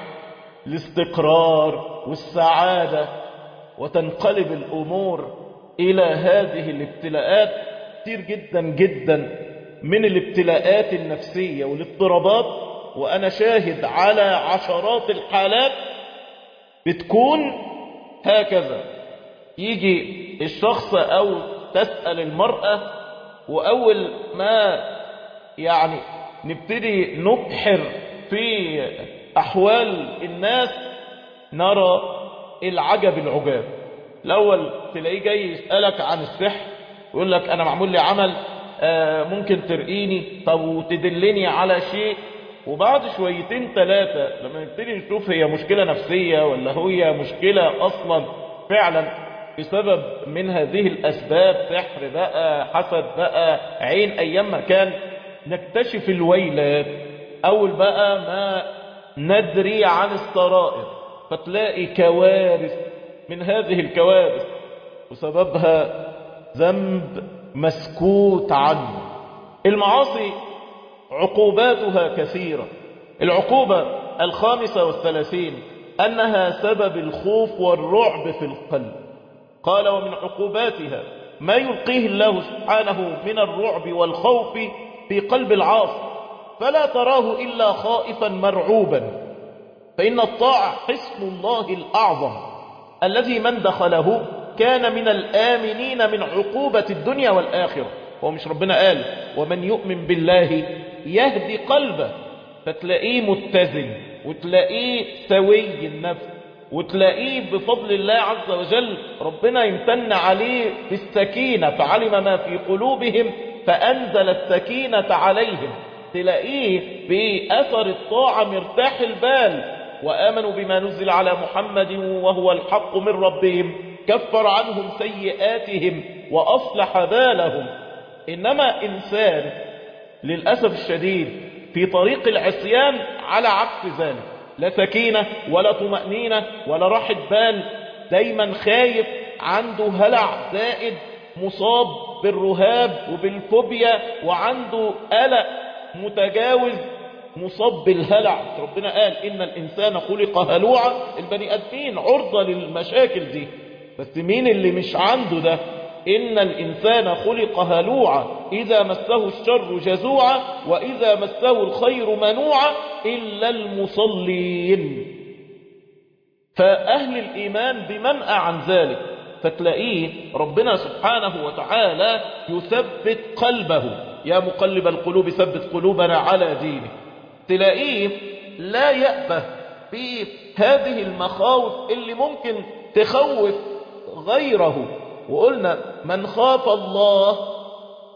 Speaker 1: الاستقرار والسعادة وتنقلب الأمور إلى هذه الابتلاءات كتير جدا جدا من الابتلاءات النفسية والاضطرابات وأنا شاهد على عشرات الحالات بتكون هكذا يجي الشخص أو تسأل المرأة وأول ما يعني نبتدي نبحر في أحوال الناس نرى العجب العجاب الأول تلاقيه جاي يسألك عن السحر ويقول لك أنا معمول لي عمل آه ممكن ترقيني طب وتدلني على شيء وبعد شويتين ثلاثة لما نبتدي نشوف هي مشكلة نفسية ولا هي مشكلة أصلا فعلا بسبب من هذه الأسباب سحر بقى حسد بقى عين أيام ما كان نكتشف الويلات أول بقى ما ندري عن السرائر فتلاقي كوارث من هذه الكوارث وسببها ذنب مسكوت عنه المعاصي عقوباتها كثيرة العقوبة الخامسة والثلاثين أنها سبب الخوف والرعب في القلب قال ومن عقوباتها ما يلقيه الله سبحانه من الرعب والخوف في قلب العاصي فلا تراه إلا خائفا مرعوبا فإن الطاعة حسن الله الأعظم الذي من دخله كان من الآمنين من عقوبة الدنيا والآخرة هو مش ربنا قال ومن يؤمن بالله يهدي قلبه فتلاقيه متزن وتلاقيه سوي النفس وتلاقيه بفضل الله عز وجل ربنا يمتن عليه بالسكينة فعلم ما في قلوبهم فأنزل السكينة عليهم تلاقيه بأثر الطاعة مرتاح البال وآمنوا بما نزل على محمد وهو الحق من ربهم كفر عنهم سيئاتهم وأصلح بالهم إنما إنسان للأسف الشديد في طريق العصيان على عكس ذلك لا سكينة ولا طمأنينة ولا راحة بال دايما خايف عنده هلع زائد مصاب بالرهاب وبالفوبيا وعنده قلق متجاوز مصاب بالهلع ربنا قال إن الإنسان خلق هلوعا البني آدمين عرضة للمشاكل دي بس مين اللي مش عنده ده إن الإنسان خلق هلوعا إذا مسه الشر جزوعا وإذا مسه الخير منوعا إلا المصلين فأهل الإيمان بمنأى عن ذلك فتلاقيه ربنا سبحانه وتعالى يثبت قلبه يا مقلب القلوب ثبت قلوبنا على دينك تلاقيه لا يأبه بهذه المخاوف اللي ممكن تخوف غيره وقلنا من خاف الله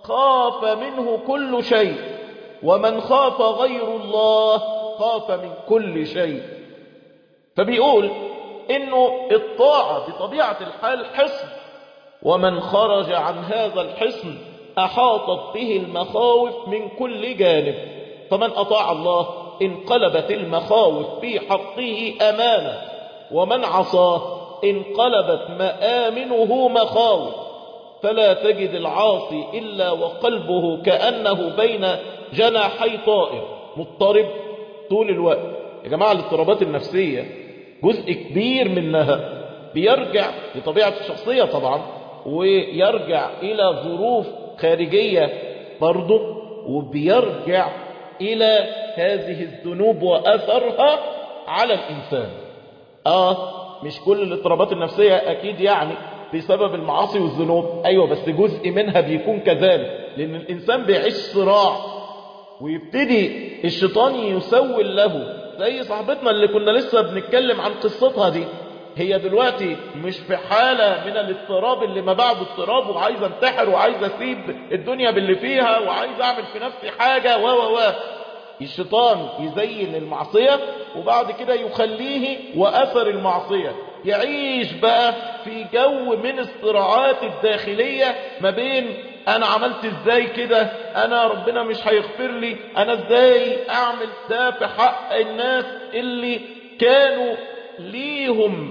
Speaker 1: خاف منه كل شيء ومن خاف غير الله خاف من كل شيء فبيقول انه الطاعة بطبيعة الحال حصن ومن خرج عن هذا الحصن احاطت به المخاوف من كل جانب فمن اطاع الله انقلبت المخاوف في حقه امانة ومن عصاه انقلبت مآمنه مخاوف فلا تجد العاصي إلا وقلبه كأنه بين جناحي طائر مضطرب طول الوقت يا جماعة الاضطرابات النفسية جزء كبير منها بيرجع لطبيعة الشخصية طبعا ويرجع إلى ظروف خارجية برضه وبيرجع إلى هذه الذنوب وأثرها على الإنسان آه مش كل الاضطرابات النفسية أكيد يعني بسبب المعاصي والذنوب أيوة بس جزء منها بيكون كذلك لأن الإنسان بيعيش صراع ويبتدي الشيطان يسول له زي صاحبتنا اللي كنا لسه بنتكلم عن قصتها دي هي دلوقتي مش في حالة من الاضطراب اللي ما بعد اضطراب وعايزة انتحر وعايزة اسيب الدنيا باللي فيها وعايزة اعمل في نفسي حاجة و و و الشيطان يزين المعصية وبعد كده يخليه وأثر المعصية يعيش بقى في جو من الصراعات الداخلية ما بين أنا عملت إزاي كده أنا ربنا مش هيغفر لي أنا إزاي أعمل ده في حق الناس اللي كانوا ليهم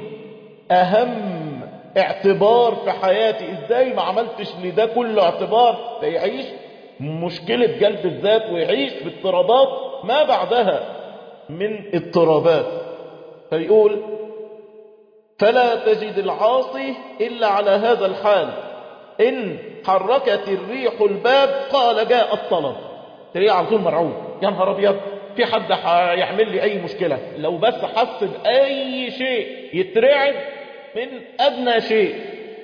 Speaker 1: أهم اعتبار في حياتي إزاي ما عملتش لده كله اعتبار فيعيش مشكلة جلب الذات ويعيش في اضطرابات ما بعدها من اضطرابات فيقول فلا تجد العاصي إلا على هذا الحال إن حركت الريح الباب قال جاء الطلب تلاقيه على طول مرعوب يا نهار أبيض في حد هيعمل لي أي مشكلة لو بس حس بأي شيء يترعب من أدنى شيء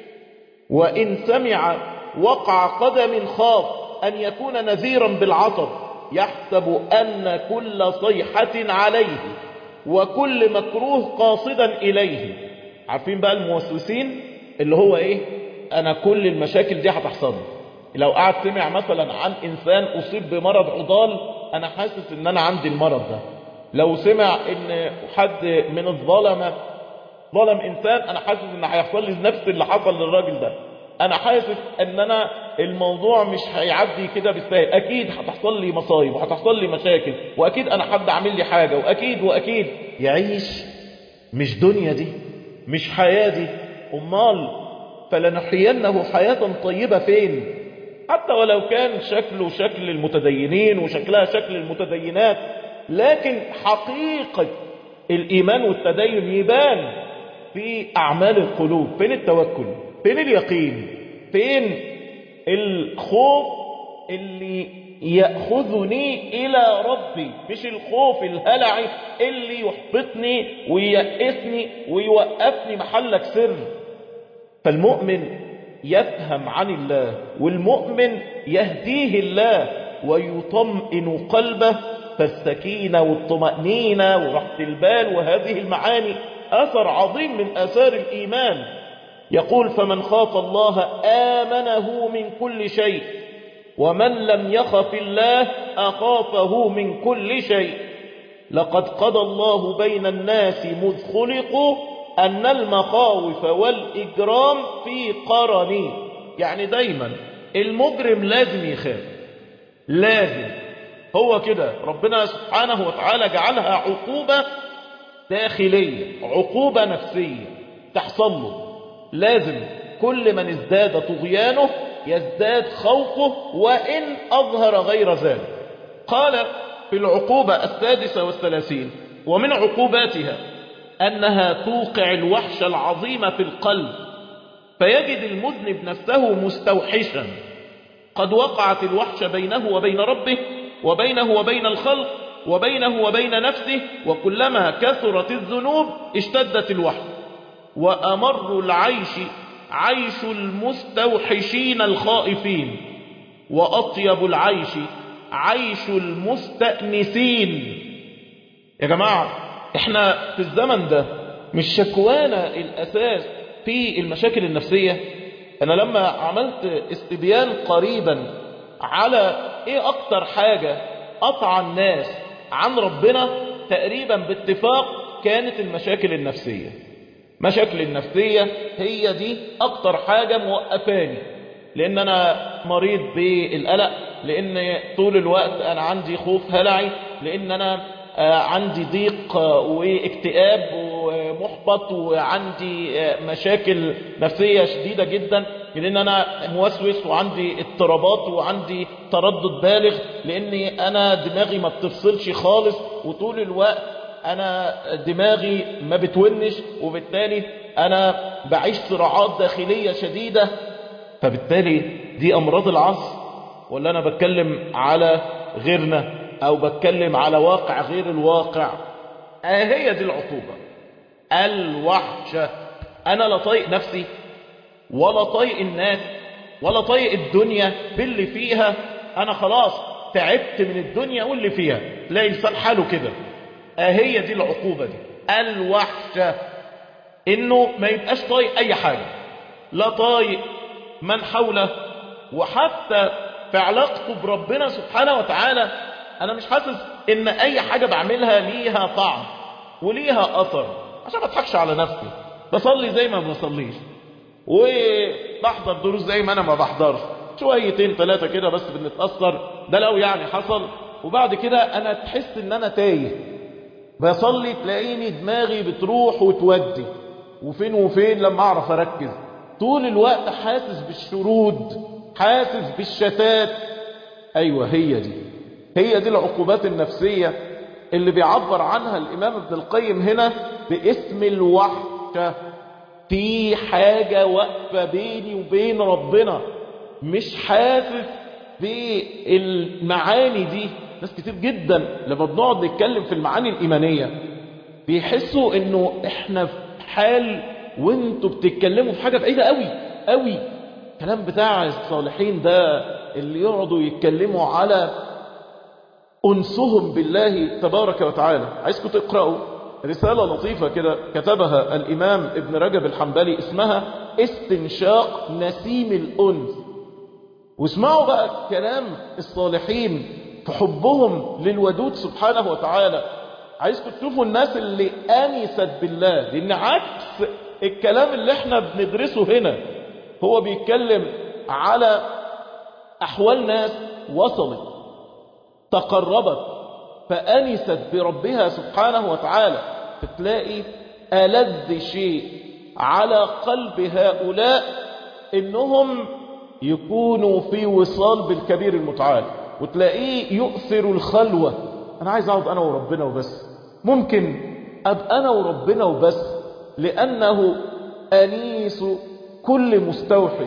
Speaker 1: وإن سمع وقع قدم خاف أن يكون نذيرا بالعطب يحسب أن كل صيحة عليه وكل مكروه قاصدا إليه عارفين بقى الموسوسين اللي هو إيه أنا كل المشاكل دي هتحصل لو قعد سمع مثلا عن إنسان أصيب بمرض عضال أنا حاسس إن أنا عندي المرض ده لو سمع إن حد من الظلمة ظلم إنسان أنا حاسس إن هيحصل لي نفس اللي حصل للراجل ده انا حاسس ان انا الموضوع مش هيعدي كده بالسهل اكيد هتحصل لي مصايب وهتحصل لي مشاكل واكيد انا حد عامل لي حاجه واكيد واكيد يعيش مش دنيا دي مش حياه دي امال فلنحيينه حياه طيبه فين حتى ولو كان شكله شكل المتدينين وشكلها شكل المتدينات لكن حقيقه الايمان والتدين يبان في اعمال القلوب فين التوكل فين اليقين فين الخوف اللي يأخذني إلى ربي مش الخوف الهلعي اللي يحبطني وييأسني ويوقفني محلك سر فالمؤمن يفهم عن الله والمؤمن يهديه الله ويطمئن قلبه فالسكينة والطمأنينة وراحة البال وهذه المعاني أثر عظيم من آثار الإيمان يقول فمن خاف الله آمنه من كل شيء ومن لم يخف الله أخافه من كل شيء لقد قضى الله بين الناس مذ خلقوا أن المخاوف والإجرام في قرن يعني دايما المجرم لازم يخاف لازم هو كده ربنا سبحانه وتعالى جعلها عقوبة داخلية عقوبة نفسية تحصل له لازم كل من ازداد طغيانه يزداد خوفه وإن أظهر غير ذلك قال في العقوبة السادسة والثلاثين ومن عقوباتها أنها توقع الوحش العظيم في القلب فيجد المذنب نفسه مستوحشا قد وقعت الوحش بينه وبين ربه وبينه وبين الخلق وبينه وبين نفسه وكلما كثرت الذنوب اشتدت الوحش وأمر العيش عيش المستوحشين الخائفين وأطيب العيش عيش المستأنسين يا جماعة احنا في الزمن ده مش شكوانا الأساس في المشاكل النفسية أنا لما عملت استبيان قريبا على ايه اكتر حاجة قطع الناس عن ربنا تقريبا باتفاق كانت المشاكل النفسية مشاكل النفسية هي دي اكتر حاجة موقفاني لان انا مريض بالقلق لان طول الوقت انا عندي خوف هلعي لان انا عندي ضيق واكتئاب ومحبط وعندي مشاكل نفسية شديدة جدا لان انا موسوس وعندي اضطرابات وعندي تردد بالغ لاني انا دماغي ما بتفصلش خالص وطول الوقت انا دماغي ما بتونش وبالتالي انا بعيش صراعات داخلية شديدة فبالتالي دي امراض العصر ولا انا بتكلم على غيرنا او بتكلم على واقع غير الواقع آه هي دي العقوبة الوحشة انا لا طايق نفسي ولا طايق الناس ولا طايق الدنيا باللي فيها انا خلاص تعبت من الدنيا واللي فيها تلاقي انسان حاله كده آه هي دي العقوبة دي الوحشة انه ما يبقاش طايق اي حاجة لا طايق من حوله وحتى في علاقته بربنا سبحانه وتعالى انا مش حاسس ان اي حاجة بعملها ليها طعم وليها اثر عشان ما اضحكش على نفسي بصلي زي ما بصليش وبحضر دروس زي ما انا ما بحضرش شويتين ثلاثة كده بس بنتأثر ده لو يعني حصل وبعد كده انا تحس ان انا تايه بصلي تلاقيني دماغي بتروح وتودي وفين وفين لما اعرف اركز طول الوقت حاسس بالشرود حاسس بالشتات ايوه هي دي هي دي العقوبات النفسية اللي بيعبر عنها الامام ابن القيم هنا باسم الوحشة في حاجة واقفة بيني وبين ربنا مش حاسس بالمعاني دي ناس كتير جدا لما بنقعد نتكلم في المعاني الإيمانية بيحسوا انه احنا في حال وانتوا بتتكلموا في حاجة بعيدة قوي قوي الكلام بتاع الصالحين ده اللي يقعدوا يتكلموا على أنسهم بالله تبارك وتعالى عايزكم تقرأوا رسالة لطيفة كده كتبها الإمام ابن رجب الحنبلي اسمها استنشاق نسيم الأنس واسمعوا بقى كلام الصالحين في حبهم للودود سبحانه وتعالى عايزكم تشوفوا الناس اللي آنست بالله لأن عكس الكلام اللي احنا بندرسه هنا هو بيتكلم على أحوال ناس وصلت تقربت فأنست بربها سبحانه وتعالى فتلاقي ألذ شيء على قلب هؤلاء إنهم يكونوا في وصال بالكبير المتعال وتلاقيه يؤثر الخلوة أنا عايز أقعد أنا وربنا وبس ممكن أبقى أنا وربنا وبس لأنه أنيس كل مستوحش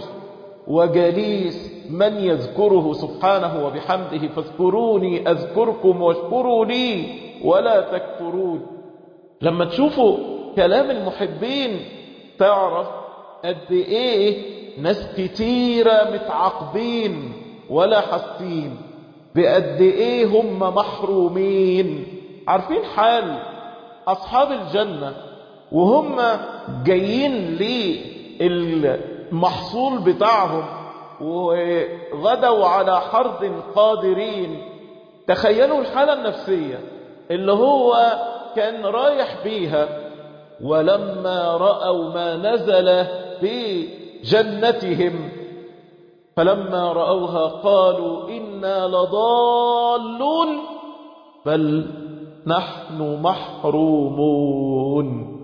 Speaker 1: وجليس من يذكره سبحانه وبحمده فاذكروني أذكركم واشكروا لي ولا تكفرون لما تشوفوا كلام المحبين تعرف قد ايه ناس كتيرة متعاقبين ولا حاسين بقد ايه هم محرومين عارفين حال اصحاب الجنة وهم جايين للمحصول بتاعهم وغدوا على حرد قادرين تخيلوا الحالة النفسية اللي هو كان رايح بيها ولما رأوا ما نزل بجنتهم فلما رأوها قالوا إنا لضالون بل نحن محرومون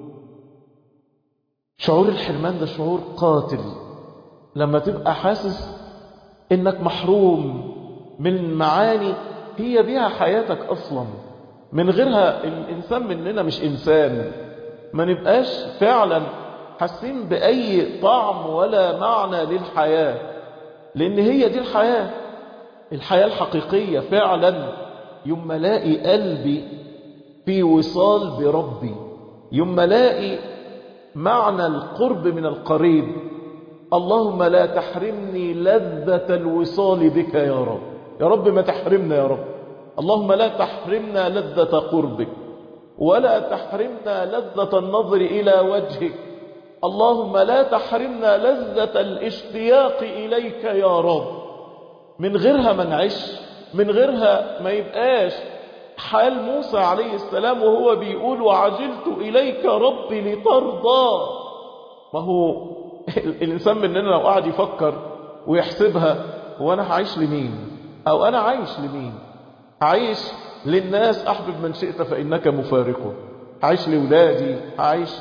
Speaker 1: شعور الحرمان ده شعور قاتل لما تبقى حاسس انك محروم من معاني هي بيها حياتك اصلا من غيرها الانسان مننا مش انسان ما نبقاش فعلا حاسين باي طعم ولا معنى للحياة لان هي دي الحياة الحياة الحقيقية فعلا يوم الاقي قلبي في وصال بربي يوم الاقي معنى القرب من القريب اللهم لا تحرمني لذة الوصال بك يا رب يا رب ما تحرمنا يا رب اللهم لا تحرمنا لذة قربك ولا تحرمنا لذة النظر إلى وجهك اللهم لا تحرمنا لذة الاشتياق إليك يا رب من غيرها ما نعيش من غيرها ما يبقاش حال موسى عليه السلام وهو بيقول وعجلت إليك ربي لترضى ما هو الإنسان مننا لو قاعد يفكر ويحسبها هو أنا هعيش لمين أو أنا عايش لمين هعيش للناس أحبب من شئت فإنك مفارقه هعيش لولادي هعيش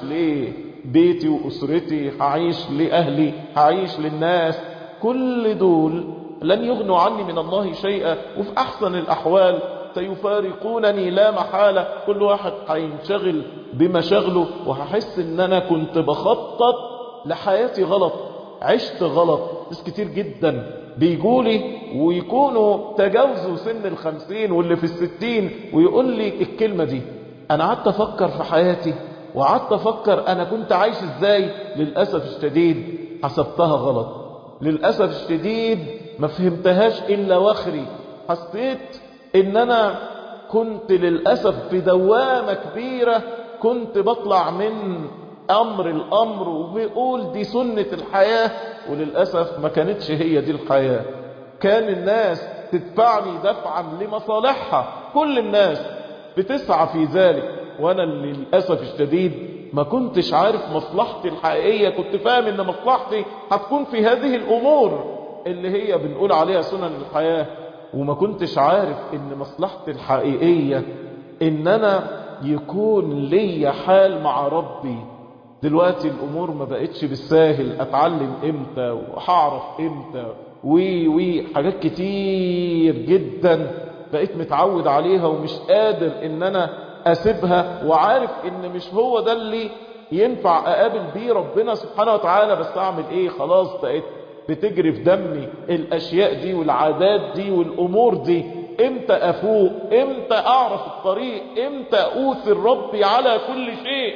Speaker 1: لبيتي وأسرتي هعيش لأهلي هعيش للناس كل دول لن يغنوا عني من الله شيئا وفي أحسن الأحوال سيفارقونني لا محالة كل واحد هينشغل بمشاغله وهحس ان انا كنت بخطط لحياتي غلط عشت غلط ناس كتير جدا بيجولي ويكونوا تجاوزوا سن الخمسين واللي في الستين ويقول لي الكلمة دي انا قعدت افكر في حياتي وقعدت افكر انا كنت عايش ازاي للأسف الشديد حسبتها غلط للأسف الشديد ما فهمتهاش إلا وخري حسيت ان انا كنت للأسف في دوامة كبيرة كنت بطلع من امر الامر وبيقول دي سنة الحياة وللأسف ما كانتش هي دي الحياة كان الناس تدفعني دفعا لمصالحها كل الناس بتسعى في ذلك وانا للأسف الشديد ما كنتش عارف مصلحتي الحقيقية كنت فاهم ان مصلحتي هتكون في هذه الامور اللي هي بنقول عليها سنن الحياة وما كنتش عارف ان مصلحتي الحقيقية ان انا يكون ليا حال مع ربي دلوقتي الامور ما بقتش بالساهل اتعلم امتى وهعرف امتى وي وي حاجات كتير جدا بقيت متعود عليها ومش قادر ان انا اسيبها وعارف ان مش هو ده اللي ينفع اقابل بيه ربنا سبحانه وتعالى بس اعمل ايه خلاص بقيت بتجري في دمي الاشياء دي والعادات دي والامور دي امتى افوق امتى اعرف الطريق امتى اوثر ربي على كل شيء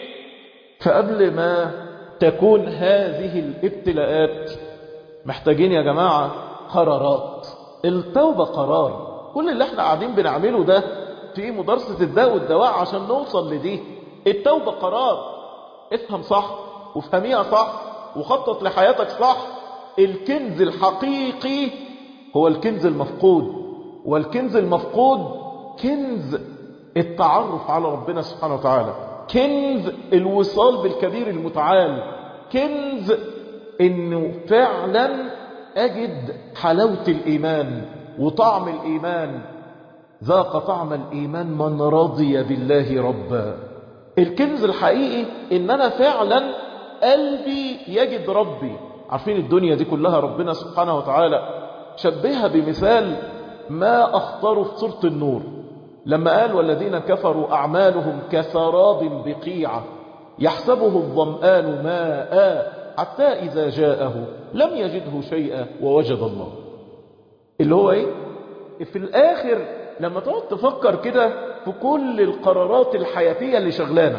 Speaker 1: فقبل ما تكون هذه الابتلاءات محتاجين يا جماعة قرارات التوبة قرار كل اللي احنا قاعدين بنعمله ده في مدرسة الداء والدواء عشان نوصل لدي التوبة قرار افهم صح وفهميها صح وخطط لحياتك صح الكنز الحقيقي هو الكنز المفقود والكنز المفقود كنز التعرف على ربنا سبحانه وتعالى كنز الوصال بالكبير المتعال كنز انه فعلا اجد حلاوة الايمان وطعم الايمان ذاق طعم الايمان من رضي بالله ربا الكنز الحقيقي ان انا فعلا قلبي يجد ربي عارفين الدنيا دي كلها ربنا سبحانه وتعالى شبهها بمثال ما اخطره في سورة النور لما قال والذين كفروا أعمالهم كسراب بقيعة يحسبه الظمآن ماء حتى إذا جاءه لم يجده شيئا ووجد الله اللي هو ايه في الآخر لما تقعد تفكر كده في كل القرارات الحياتية اللي شغلانة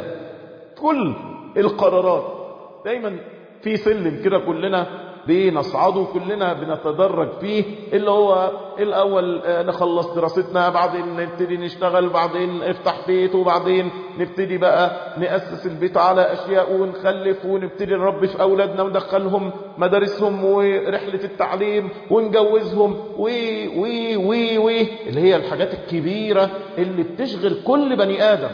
Speaker 1: كل القرارات دايما في سلم كده كلنا بنصعده كلنا بنتدرج فيه اللي هو الأول نخلص دراستنا بعدين نبتدي نشتغل بعدين افتح بيت وبعدين نبتدي بقى نأسس البيت على أشياء ونخلف ونبتدي نربي في أولادنا وندخلهم مدارسهم ورحلة التعليم ونجوزهم وي وي وي وي اللي هي الحاجات الكبيرة اللي بتشغل كل بني آدم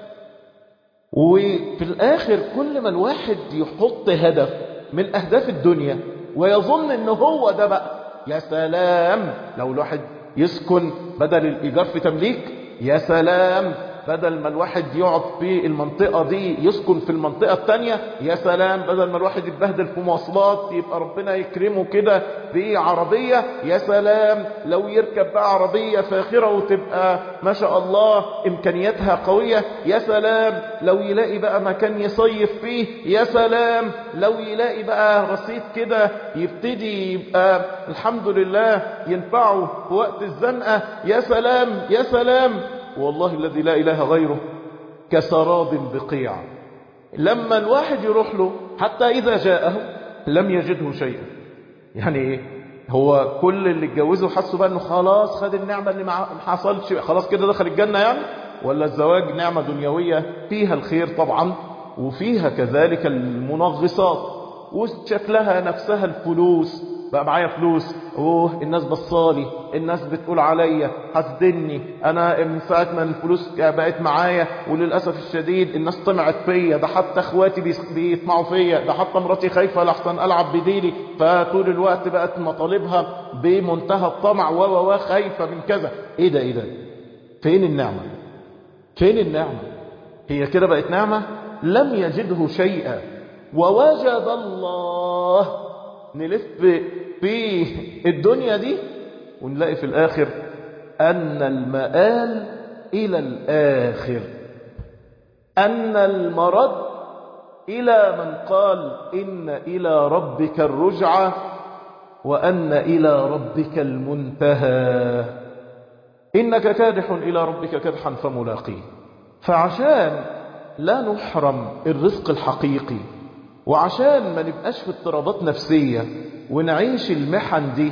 Speaker 1: وفي الآخر كل ما الواحد يحط هدف من أهداف الدنيا ويظن ان هو ده بقى يا سلام لو الواحد يسكن بدل الإيجار في تمليك يا سلام بدل ما الواحد يقعد في المنطقة دي يسكن في المنطقة التانية يا سلام بدل ما الواحد يتبهدل في مواصلات يبقى ربنا يكرمه كده بعربية يا سلام لو يركب بقى عربية فاخرة وتبقى ما شاء الله إمكانياتها قوية يا سلام لو يلاقي بقى مكان يصيف فيه يا سلام لو يلاقي بقى رصيد كده يبتدي يبقى الحمد لله ينفعه في وقت الزنقة يا سلام يا سلام والله الذي لا إله غيره كسراب بقيع لما الواحد يروح له حتى إذا جاءه لم يجده شيئا يعني إيه هو كل اللي اتجوزه حسوا بقى انه خلاص خد النعمة اللي ما حصلش خلاص كده دخل الجنة يعني ولا الزواج نعمة دنيوية فيها الخير طبعا وفيها كذلك المنغصات وشكلها نفسها الفلوس بقى معايا فلوس اوه الناس بصالي الناس بتقول عليا حسدني انا من ساعه ما الفلوس بقت معايا وللاسف الشديد الناس طمعت فيا ده حتى اخواتي بيطمعوا فيا ده حتى مراتي خايفه لحسن العب بديلي فطول الوقت بقت مطالبها بمنتهى الطمع و و خايفه من كذا ايه ده ايه ده فين النعمه فين النعمه هي كده بقت نعمه لم يجده شيئا ووجد الله نلف في الدنيا دي ونلاقي في الآخر أن المآل إلى الآخر أن المرد إلى من قال إن إلى ربك الرجعة وأن إلى ربك المنتهى إنك كادح إلى ربك كدحا فملاقيه فعشان لا نحرم الرزق الحقيقي وعشان ما نبقاش في اضطرابات نفسية ونعيش المحن دي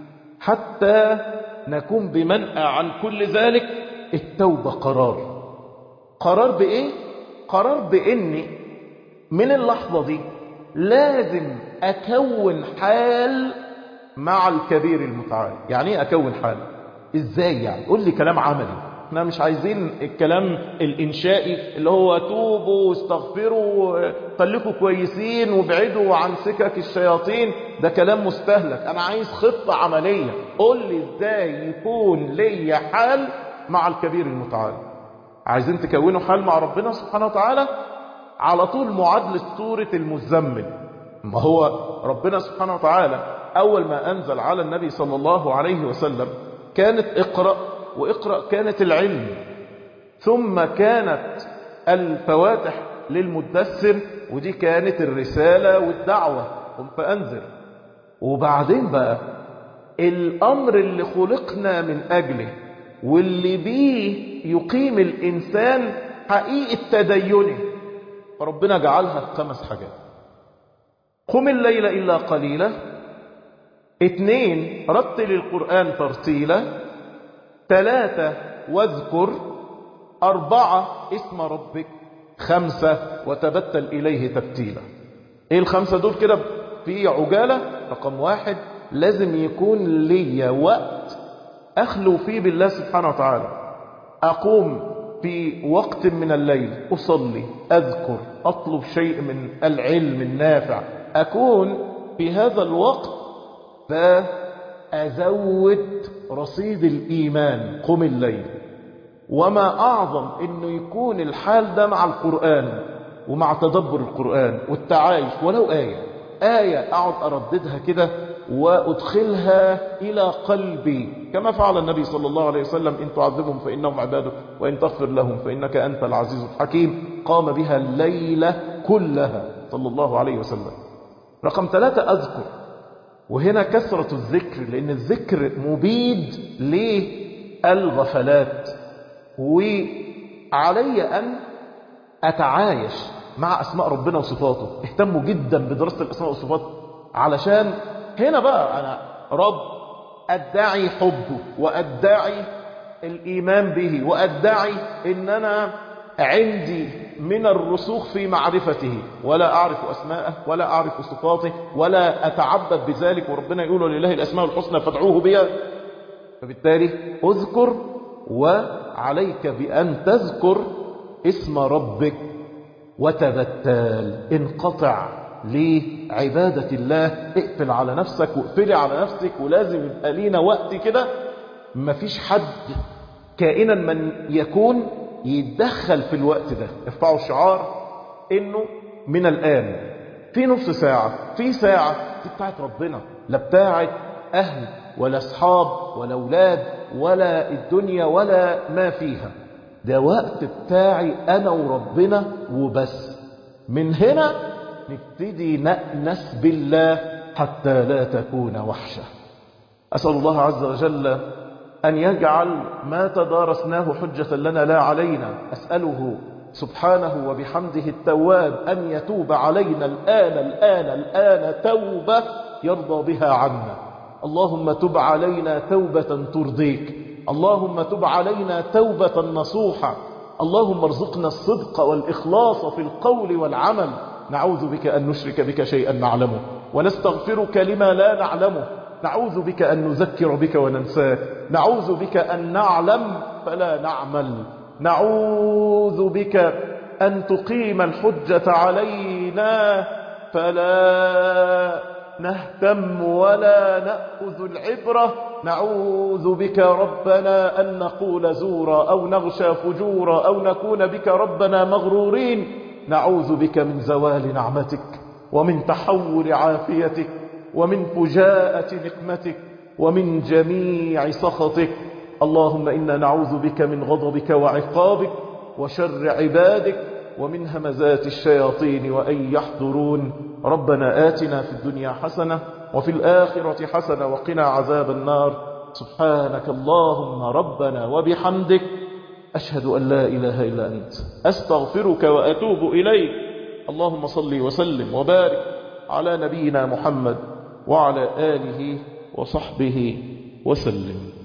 Speaker 1: حتى نكون بمنأى عن كل ذلك التوبة قرار قرار بإيه؟ قرار بإني من اللحظة دي لازم أكون حال مع الكبير المتعال يعني ايه أكون حال إزاي يعني قول لي كلام عملي احنا مش عايزين الكلام الانشائي اللي هو توبوا واستغفروا خليكم كويسين وابعدوا عن سكك الشياطين ده كلام مستهلك انا عايز خطة عملية قول لي ازاي يكون ليا حال مع الكبير المتعال عايزين تكونوا حال مع ربنا سبحانه وتعالى على طول معادلة سورة المزمل ما هو ربنا سبحانه وتعالى اول ما انزل على النبي صلى الله عليه وسلم كانت اقرأ واقرأ كانت العلم ثم كانت الفواتح للمدثر ودي كانت الرسالة والدعوة قم فأنذر وبعدين بقى الأمر اللي خلقنا من أجله واللي بيه يقيم الإنسان حقيقة تدينه فربنا جعلها خمس حاجات قم الليل إلا قليلا اتنين رتل القرآن ترتيلا ثلاثة واذكر أربعة اسم ربك خمسة وتبتل إليه تبتيلا إيه الخمسة دول كده في عجالة رقم واحد لازم يكون لي وقت أخلو فيه بالله سبحانه وتعالى أقوم في وقت من الليل أصلي أذكر أطلب شيء من العلم النافع أكون في هذا الوقت فأزود رصيد الإيمان قم الليل وما أعظم أنه يكون الحال ده مع القرآن ومع تدبر القرآن والتعايش ولو آية آية أقعد أرددها كده وأدخلها إلى قلبي كما فعل النبي صلى الله عليه وسلم إن تعذبهم فإنهم عبادك وإن تغفر لهم فإنك أنت العزيز الحكيم قام بها الليلة كلها صلى الله عليه وسلم رقم ثلاثة أذكر وهنا كثرة الذكر لأن الذكر مبيد للغفلات وعلي أن أتعايش مع أسماء ربنا وصفاته اهتموا جدا بدراسة الأسماء والصفات علشان هنا بقى أنا رب أدعي حبه وأدعي الإيمان به وأدعي إن أنا عندي من الرسوخ في معرفته ولا أعرف أسماءه ولا أعرف صفاته ولا أتعبد بذلك وربنا يقول لله الأسماء الحسنى فادعوه بها فبالتالي اذكر وعليك بأن تذكر اسم ربك وتبتال انقطع لعبادة الله اقفل على نفسك واقفلي على نفسك ولازم يبقى لينا وقت كده مفيش حد كائنا من يكون يتدخل في الوقت ده ارفعوا الشعار انه من الان في نص ساعة في ساعة دي بتاعت ربنا لا بتاعت اهل ولا اصحاب ولا اولاد ولا الدنيا ولا ما فيها ده وقت بتاعي انا وربنا وبس من هنا نبتدي نأنس بالله حتى لا تكون وحشة أسأل الله عز وجل أن يجعل ما تدارسناه حجة لنا لا علينا أسأله سبحانه وبحمده التواب أن يتوب علينا الآن الآن الآن توبة يرضى بها عنا اللهم تب علينا توبة ترضيك اللهم تب علينا توبة نصوحة اللهم ارزقنا الصدق والإخلاص في القول والعمل نعوذ بك أن نشرك بك شيئا نعلمه ونستغفرك لما لا نعلمه نعوذ بك أن نذكر بك وننساك نعوذ بك أن نعلم فلا نعمل نعوذ بك أن تقيم الحجة علينا فلا نهتم ولا نأخذ العبرة نعوذ بك ربنا أن نقول زورا أو نغشى فجورا أو نكون بك ربنا مغرورين نعوذ بك من زوال نعمتك ومن تحول عافيتك ومن فجاءة نقمتك ومن جميع سخطك اللهم إنا نعوذ بك من غضبك وعقابك وشر عبادك ومن همزات الشياطين وأن يحضرون ربنا آتنا في الدنيا حسنة وفي الآخرة حسنة وقنا عذاب النار سبحانك اللهم ربنا وبحمدك أشهد أن لا إله إلا أنت أستغفرك وأتوب إليك اللهم صل وسلم وبارك على نبينا محمد وعلى آله وصحبه وسلم